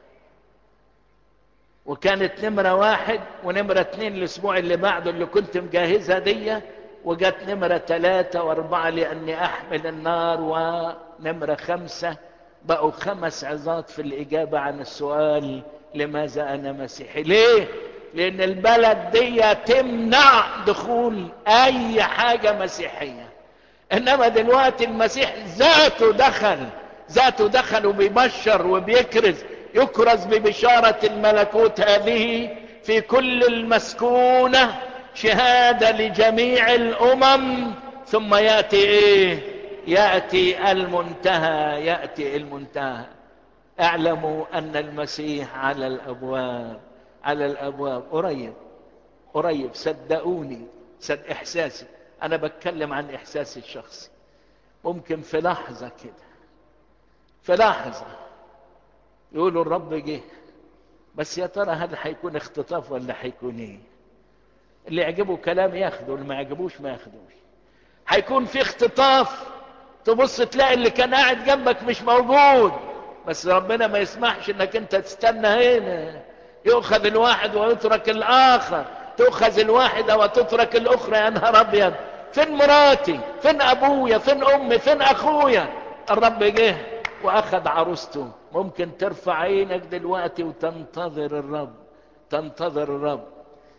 وكانت نمرة واحد ونمرة اتنين الاسبوع اللي بعده اللي كنت مجهزها دي وجت نمرة ثلاثة واربعة لاني احمل النار ونمرة خمسة بقوا خمس عظات في الاجابة عن السؤال لماذا انا مسيحي ليه لان البلد دي تمنع دخول اي حاجة مسيحية انما دلوقتي المسيح ذاته دخل ذاته دخل وبيبشر وبيكرز يكرز ببشارة الملكوت هذه في كل المسكونة شهادة لجميع الامم ثم يأتي ايه يأتي المنتهى يأتي المنتهى اعلموا ان المسيح على الابواب على الابواب قريب قريب صدقوني صد احساسي انا بتكلم عن احساسي الشخصي ممكن في لحظة كده في لحظة يقولوا الرب جه بس يا ترى هل هيكون اختطاف ولا هيكون ايه اللي يعجبه كلام ياخده اللي ما يعجبوش ما ياخدوش هيكون في اختطاف تبص تلاقي اللي كان قاعد جنبك مش موجود بس ربنا ما يسمحش انك انت تستنى هنا يؤخذ الواحد ويترك الاخر تؤخذ الواحدة وتترك الاخرى يا نهار ابيض فين مراتي فين ابويا فين امي فين اخويا الرب جه واخذ عروسته ممكن ترفع عينك دلوقتي وتنتظر الرب تنتظر الرب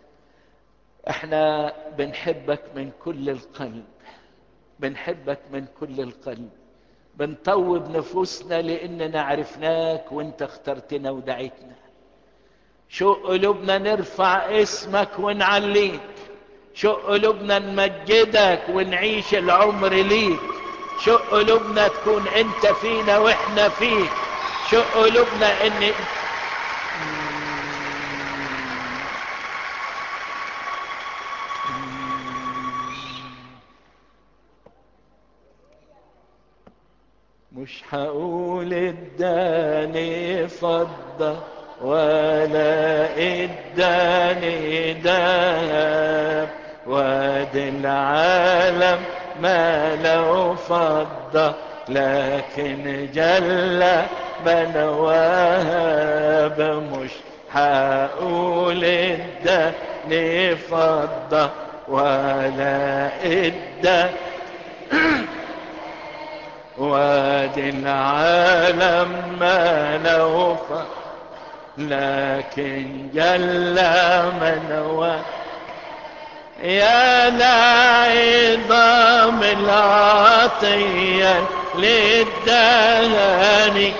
احنا بنحبك من كل القلب بنحبك من كل القلب بنطوب نفوسنا لاننا عرفناك وانت اخترتنا ودعيتنا شق قلوبنا نرفع اسمك ونعليك شق قلوبنا نمجدك ونعيش العمر ليك شق قلوبنا تكون انت فينا واحنا فيك شق قلوبنا ان مش هقول اداني فضة ولا اداني دهب وادي العالم ما لو فضة لكن جل من وهب مش هقول اداني فضة ولا اداني وادي العالم ما نوفى لكن جل من هو يا لعظام العطية للدهن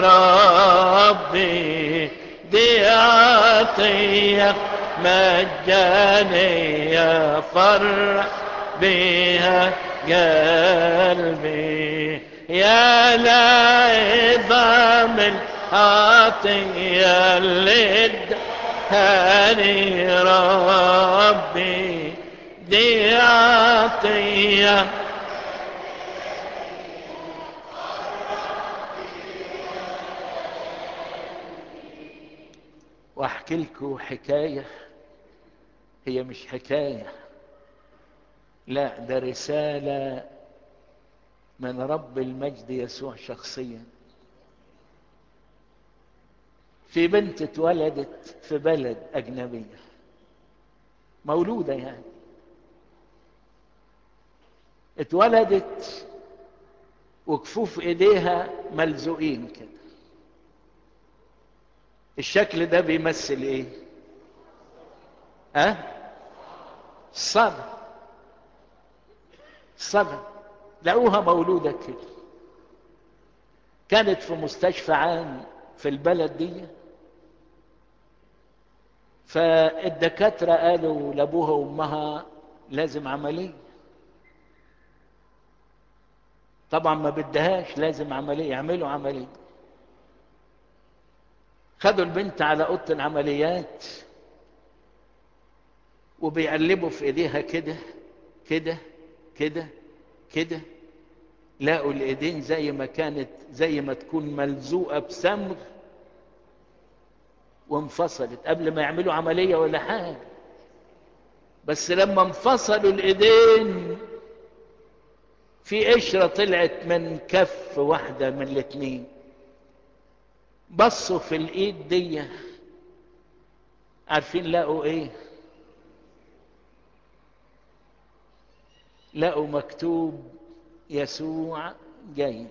ربي دي عطية مجانية فرح بها قلبي يا لعظام العطية للدهن ربي دي عطية واحكي لكم حكاية هي مش حكاية لا ده رسالة من رب المجد يسوع شخصيا في بنت اتولدت في بلد أجنبية مولودة يعني اتولدت وكفوف ايديها ملزوقين كده الشكل ده بيمثل ايه ها أه؟ الصبر الصبر لقوها مولودة كده كانت في مستشفى عام في البلد دي فالدكاترة قالوا لابوها وامها لازم عملية طبعا ما بدهاش لازم عملية يعملوا عملية خدوا البنت على اوضه العمليات وبيقلبوا في ايديها كده كده كده كده لقوا الايدين زي ما كانت زي ما تكون ملزوقه بسمغ وانفصلت قبل ما يعملوا عمليه ولا حاجه بس لما انفصلوا الايدين في قشره طلعت من كف واحده من الاثنين بصوا في الايد دي عارفين لقوا ايه لقوا مكتوب يسوع جاي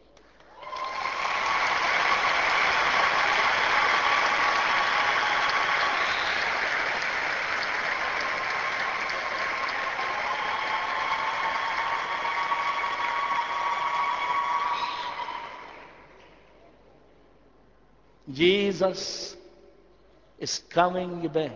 Jesus is coming back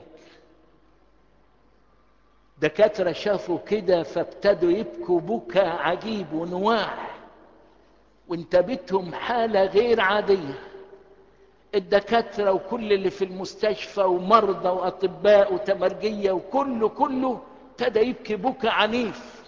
دكاترة شافوا كده فابتدوا يبكوا بكى عجيب ونواح وانتابتهم حالة غير عادية الدكاترة وكل اللي في المستشفى ومرضى وأطباء وتمرجية وكله كله ابتدى يبكي بكى عنيف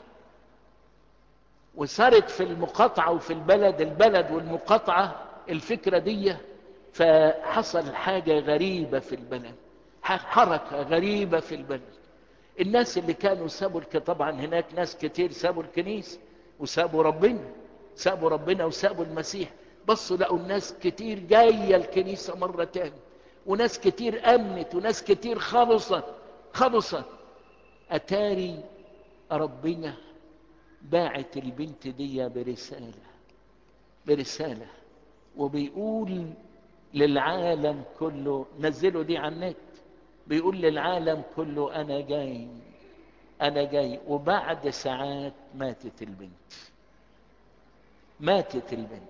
وصارت في المقاطعة وفي البلد البلد والمقاطعة الفكرة دي فحصل حاجة غريبة في البلد حركة غريبة في البلد الناس اللي كانوا سابوا طبعا هناك ناس كتير سابوا الكنيسة وسابوا ربنا سابوا ربنا وسابوا المسيح بصوا لقوا الناس كتير جاية الكنيسة مرة تاني وناس كتير أمنت وناس كتير خلصت خلصت أتاري ربنا باعت البنت دي برسالة برسالة وبيقول للعالم كله نزلوا دي على النت بيقول للعالم كله انا جاي انا جاي وبعد ساعات ماتت البنت ماتت البنت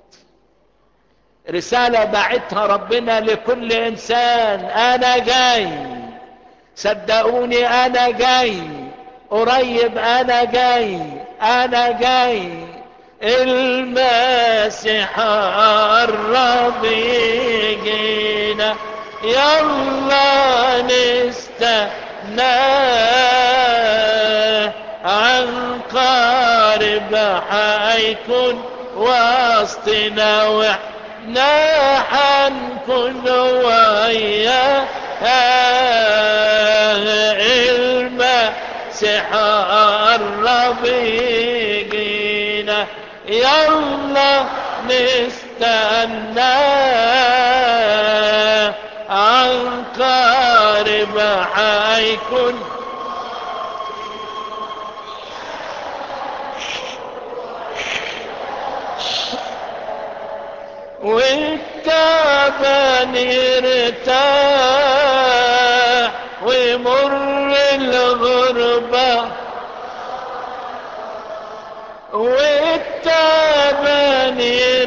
رسالة بعتها ربنا لكل انسان انا جاي صدقوني انا جاي قريب انا جاي انا جاي المسيح قرب يجينا يلا نستناه عن قارب حيكون وسطنا واحنا حنكون وياه المسيح قرب يجينا يلا نستنى عن قارب حيكون والتعبان يرتاح ويمر الغربة والتعبان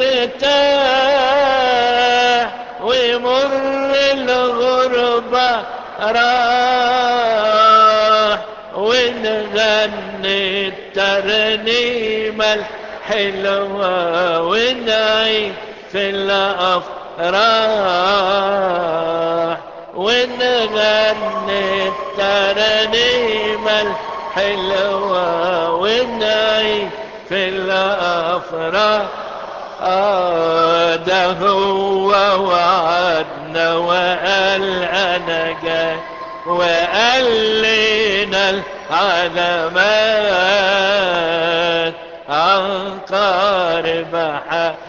يرتاح ويمر الغربة راح ونغني الترنيمة الحلوة ونعيش في الأفراح ونغني الترنيمة الحلوة ونعيش في الأفراح آه ده هو وعدنا وقال أنا جاي وقال لنا العلامات عن قارب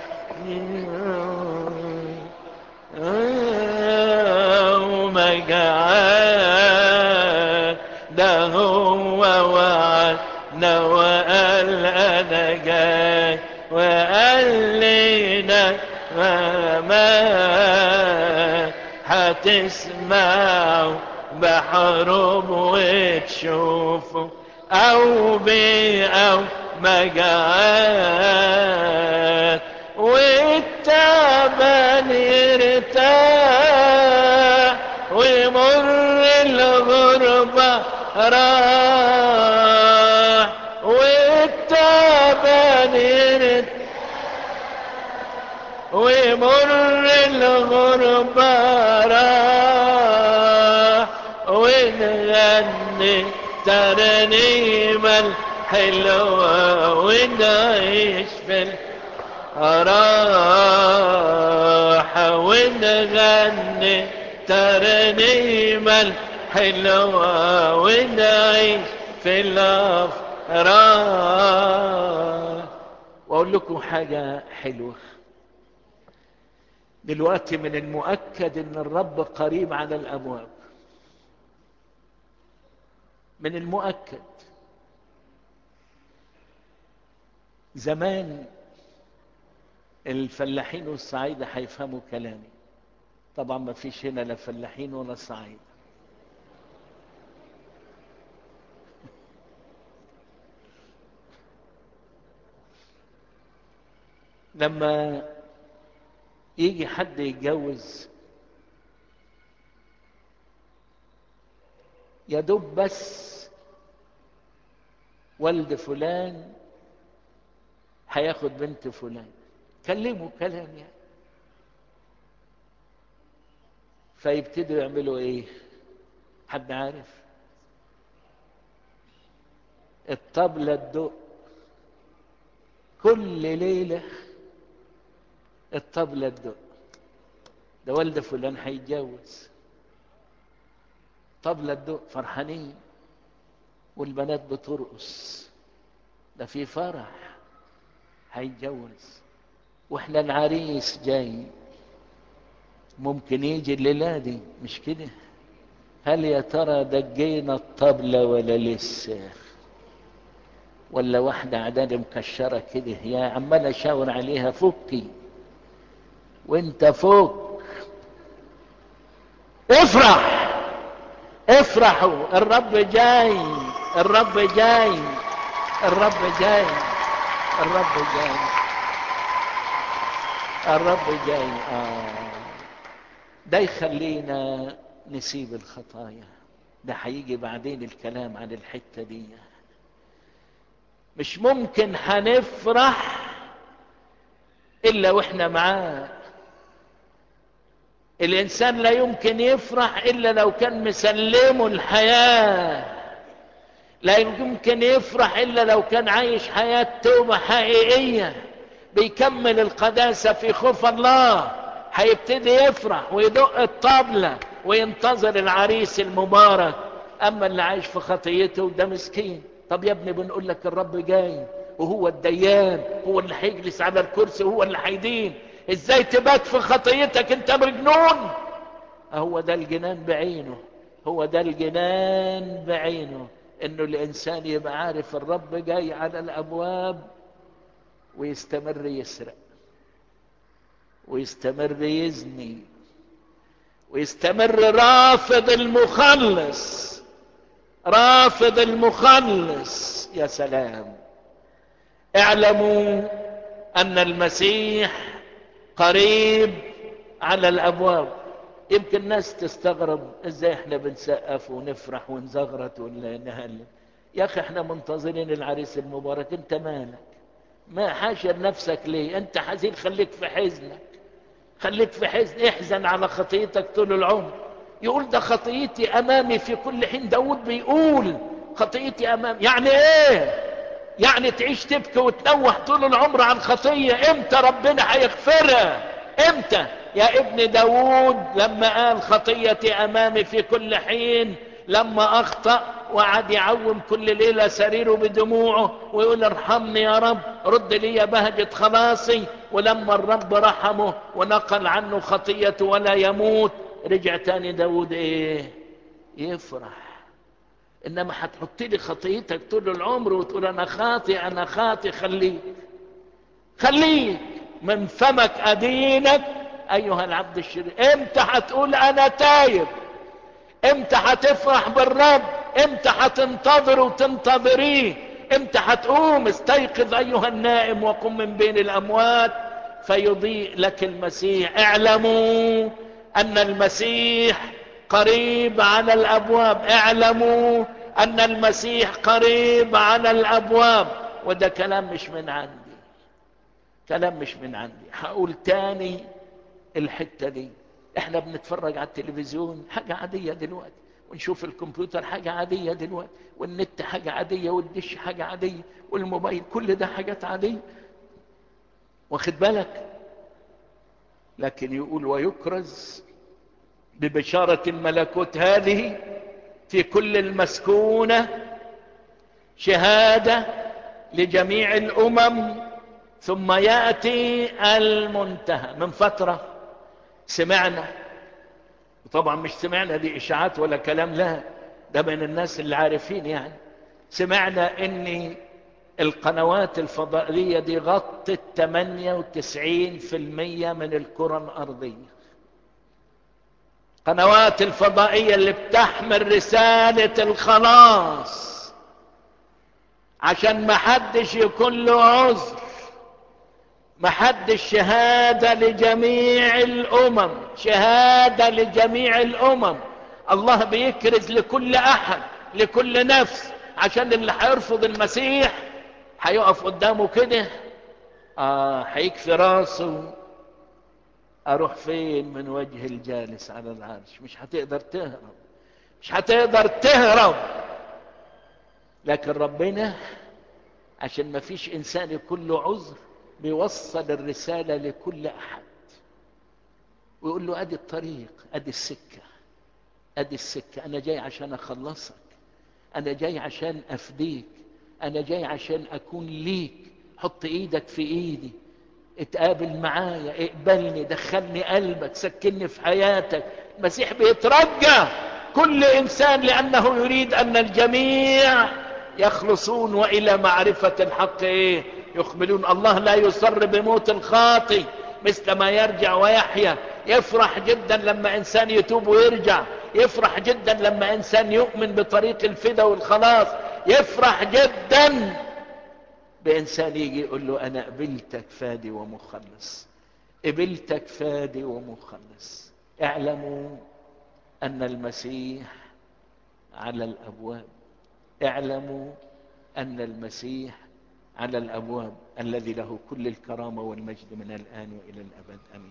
ومجعان ده هو وعدنا وقال أنا جاي وقال لنا ما هتسمعوا بحروب وتشوفوا أو بي أو مجاعات والتعبان يرتاح ويمر الغربة راح والتعبان يرتاح ويمر الغربة راح ونغني ترنيمة الحلوة ونعيش في الراحة ونغني ترنيمة الحلوة ونعيش في الأفراح وأقول لكم حاجة حلوة دلوقتي من المؤكد ان الرب قريب على الابواب من المؤكد زمان الفلاحين والصعايدة هيفهموا كلامي طبعا ما فيش هنا لا فلاحين ولا صعايدة لما يجي حد يتجوز يا دوب بس والد فلان هياخد بنت فلان كلموا كلام يعني فيبتدوا يعملوا ايه حد عارف الطبلة تدق كل ليلة الطبلة تدق ده والد فلان هيتجوز طبلة تدق فرحانين والبنات بترقص ده في فرح هيتجوز واحنا العريس جاي ممكن يجي الليلة دي مش كده هل يا ترى دجينا الطبلة ولا لسه ولا واحدة عداد مكشرة كده يا عمال اشاور عليها فكي وانت فوق افرح افرحوا الرب جاي الرب جاي الرب جاي الرب جاي الرب جاي آه ده يخلينا نسيب الخطايا ده هيجي بعدين الكلام عن الحتة دي مش ممكن هنفرح الا واحنا معاه الانسان لا يمكن يفرح الا لو كان مسلمه الحياه لا يمكن يفرح الا لو كان عايش حياه توبه حقيقيه بيكمل القداسه في خوف الله هيبتدي يفرح ويدق الطبله وينتظر العريس المبارك اما اللي عايش في خطيته ده مسكين طب يا ابني بنقول لك الرب جاي وهو الديان هو اللي هيجلس على الكرسي وهو اللي هيدين ازاي تبات في خطيتك انت مجنون هو ده الجنان بعينه هو ده الجنان بعينه انه الانسان يبقى عارف الرب جاي على الابواب ويستمر يسرق ويستمر يزني ويستمر رافض المخلص رافض المخلص يا سلام اعلموا ان المسيح قريب على الابواب يمكن ناس تستغرب ازاي احنا بنسقف ونفرح ونزغرت ولا نهلل يا اخي احنا منتظرين العريس المبارك انت مالك ما حاشر نفسك ليه انت حزين خليك في حزنك خليك في حزن احزن على خطيتك طول العمر يقول ده خطيتي امامي في كل حين داود بيقول خطيتي امامي يعني ايه يعني تعيش تبكي وتنوح طول العمر عن خطية امتى ربنا هيغفرها امتى يا ابن داود لما قال خطيتي امامي في كل حين لما اخطأ وقعد يعوم كل ليلة سريره بدموعه ويقول ارحمني يا رب رد لي بهجة خلاصي ولما الرب رحمه ونقل عنه خطيته ولا يموت رجع تاني داود ايه يفرح انما هتحط لي خطيتك طول العمر وتقول انا خاطي انا خاطي خليك خليك من فمك ادينك ايها العبد الشرير امتى هتقول انا تايب امتى هتفرح بالرب امتى هتنتظر وتنتظريه امتى هتقوم استيقظ ايها النائم وقم من بين الاموات فيضيء لك المسيح اعلموا ان المسيح قريب على الابواب اعلموا ان المسيح قريب على الابواب وده كلام مش من عندي كلام مش من عندي هقول تاني الحتة دي احنا بنتفرج على التلفزيون حاجة عادية دلوقتي ونشوف الكمبيوتر حاجة عادية دلوقتي والنت حاجة عادية والدش حاجة عادية والموبايل كل ده حاجات عادية واخد بالك لكن يقول ويكرز ببشارة الملكوت هذه في كل المسكونة شهادة لجميع الأمم ثم يأتي المنتهى من فترة سمعنا وطبعا مش سمعنا دي إشاعات ولا كلام لا ده من الناس اللي عارفين يعني سمعنا ان القنوات الفضائية دي غطت 98% من الكرة الأرضية قنوات الفضائية اللي بتحمل رسالة الخلاص عشان ما حدش يكون له عذر ما حدش شهادة لجميع الأمم شهادة لجميع الأمم الله بيكرز لكل أحد لكل نفس عشان اللي هيرفض المسيح هيقف قدامه كده آه هيكفي راسه اروح فين من وجه الجالس على العرش مش هتقدر تهرب مش هتقدر تهرب لكن ربنا عشان ما فيش انسان يكون له عذر بيوصل الرسالة لكل احد ويقول له ادي الطريق ادي السكة ادي السكة انا جاي عشان اخلصك انا جاي عشان افديك انا جاي عشان اكون ليك حط ايدك في ايدي اتقابل معايا اقبلني دخلني قلبك سكني في حياتك المسيح بيترجى كل انسان لانه يريد ان الجميع يخلصون والى معرفة الحق ايه يقبلون الله لا يصر بموت الخاطي مثل ما يرجع ويحيا يفرح جدا لما انسان يتوب ويرجع يفرح جدا لما انسان يؤمن بطريق الفدا والخلاص يفرح جدا بإنسان يجي يقول له أنا قبلتك فادي ومخلص قبلتك فادي ومخلص اعلموا ان المسيح على الابواب اعلموا ان المسيح على الابواب الذي له كل الكرامه والمجد من الان والى الابد امين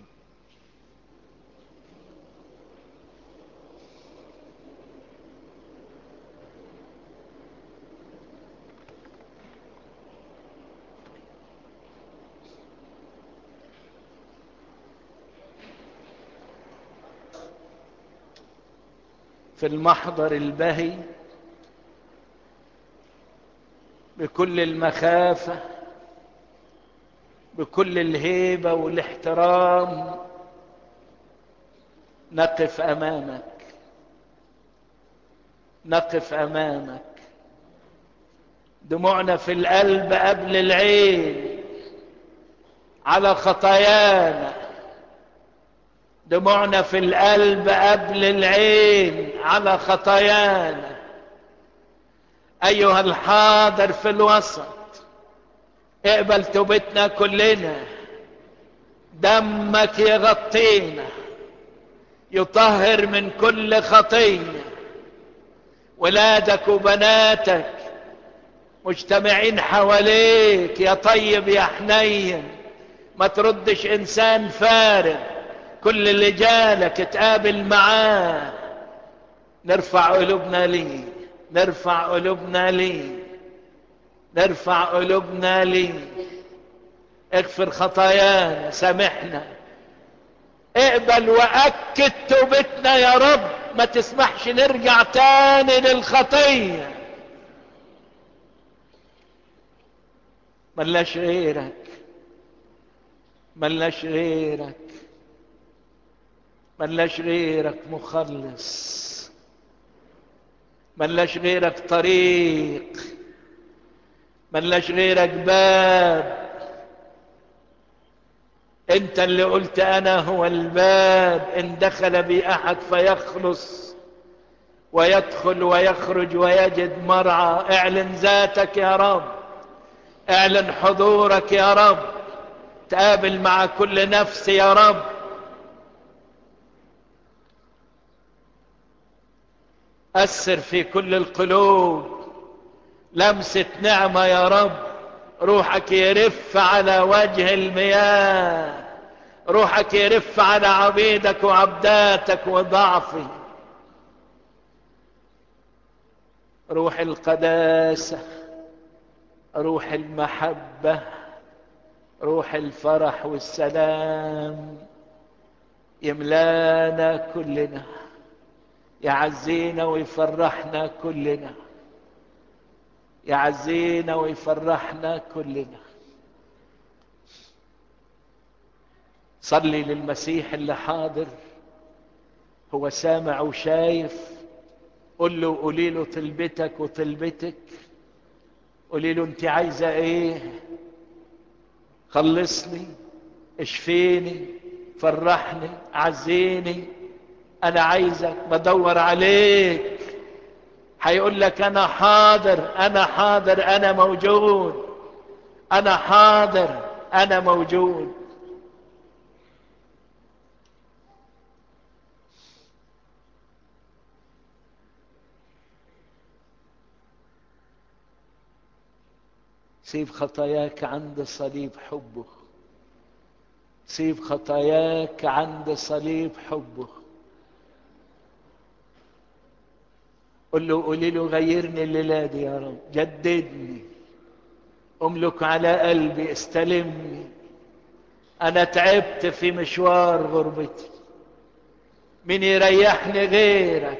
في المحضر البهي بكل المخافة بكل الهيبة والاحترام نقف أمامك نقف أمامك دموعنا في القلب قبل العين على خطايانا دموعنا في القلب قبل العين على خطايانا ايها الحاضر في الوسط اقبل توبتنا كلنا دمك يغطينا يطهر من كل خطيه ولادك وبناتك مجتمعين حواليك يا طيب يا حنين ما تردش انسان فارغ كل اللي جالك تقابل معاه نرفع قلوبنا ليه نرفع قلوبنا ليه نرفع قلوبنا ليه اغفر خطايانا سامحنا اقبل واكد توبتنا يا رب ما تسمحش نرجع تاني للخطيه ملاش غيرك ملاش غيرك ملاش غيرك مخلص ملاش غيرك طريق ملاش غيرك باب انت اللي قلت انا هو الباب ان دخل بي احد فيخلص ويدخل ويخرج ويجد مرعى اعلن ذاتك يا رب اعلن حضورك يا رب تقابل مع كل نفس يا رب أثر في كل القلوب لمسة نعمة يا رب روحك يرف على وجه المياه روحك يرف على عبيدك وعبداتك وضعفي روح القداسة روح المحبة روح الفرح والسلام يملانا كلنا يعزينا ويفرحنا كلنا يعزينا ويفرحنا كلنا صلي للمسيح اللي حاضر هو سامع وشايف قل له قولي له طلبتك وطلبتك قولي له انت عايزه ايه خلصني اشفيني فرحني عزيني انا عايزك بدور عليك هيقول لك انا حاضر انا حاضر انا موجود انا حاضر انا موجود سيب خطاياك عند صليب حبه سيب خطاياك عند صليب حبه قل له قولي له غيرني الليلة دي يا رب جددني املك على قلبي استلمني انا تعبت في مشوار غربتي من يريحني غيرك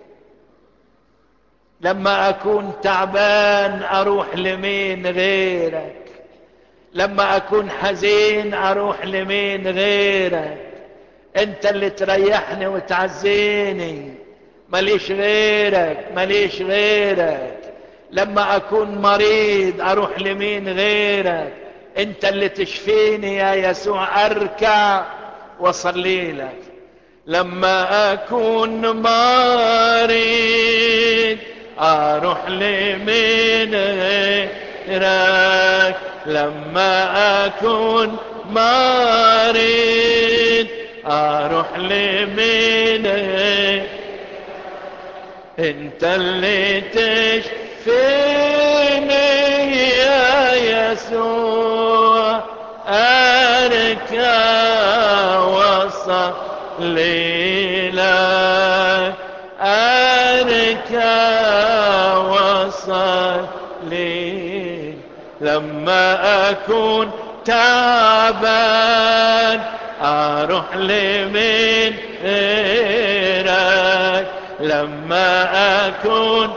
لما اكون تعبان اروح لمين غيرك لما اكون حزين اروح لمين غيرك انت اللي تريحني وتعزيني ماليش غيرك ماليش غيرك لما اكون مريض اروح لمين غيرك انت اللي تشفيني يا يسوع اركع واصلي لك لما اكون مريض اروح لمين غيرك لما أكون مريض أروح لمنك انت اللي تشفيني يا يسوع اركع وصلي لك اركع وصلي لما اكون تعبان اروح لمن غيرك لما اكون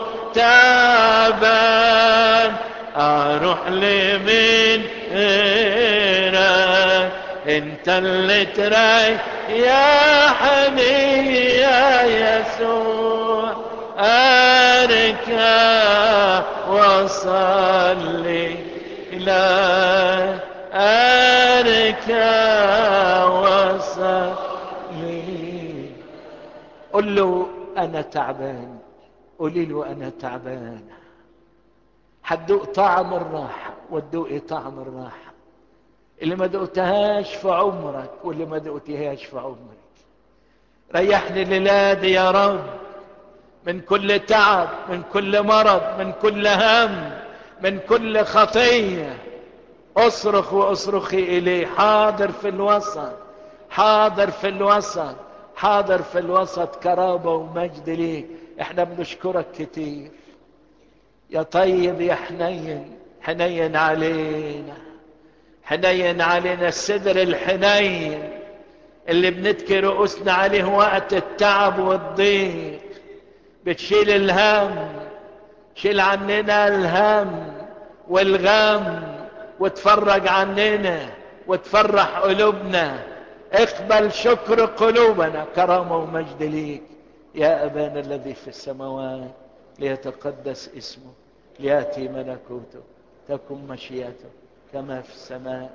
تعبان اروح لمن غيرك انت اللي تريحني يا يسوع اركع وصلي لك اركع وصلي قل له انا تعبان قولي له انا تعبان هتدوق طعم الراحة وتدوقي طعم الراحة اللي ما دقتهاش في عمرك واللي ما دقتهاش في عمرك ريحني الليلة دي يا رب من كل تعب من كل مرض من كل هم من كل خطية اصرخ واصرخي اليه حاضر في الوسط حاضر في الوسط حاضر في الوسط كرامة ومجد ليك احنا بنشكرك كتير يا طيب يا حنين حنين علينا حنين علينا الصدر الحنين اللي بنتكي رؤوسنا عليه وقت التعب والضيق بتشيل الهم شيل عننا الهم والغم وتفرج عننا وتفرح قلوبنا اقبل شكر قلوبنا كرامة ومجد ليك يا أبانا الذي في السماوات ليتقدس اسمه ليأتي ملكوته تكن مشيئته كما في السماء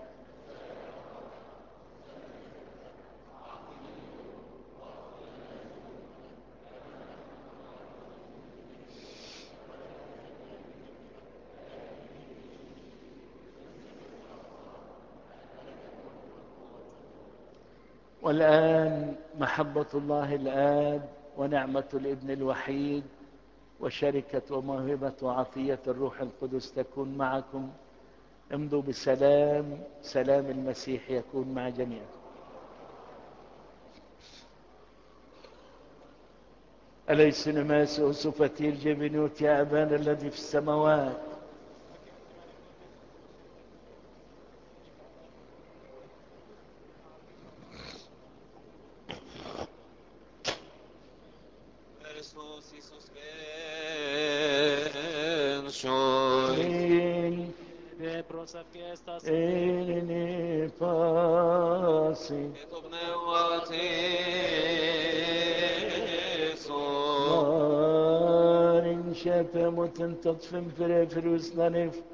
والآن محبة الله الآب ونعمة الابن الوحيد وشركة وموهبة وعطية الروح القدس تكون معكم امضوا بسلام سلام المسيح يكون مع جميعكم أليس نماس أسفتير جبنوت يا أبانا الذي في السماوات Jesús y sus bendiciones. إن de prosa fiestas إنني فاسي Tobneuatiso. Marin şefe mutun tatfim fere firuslanif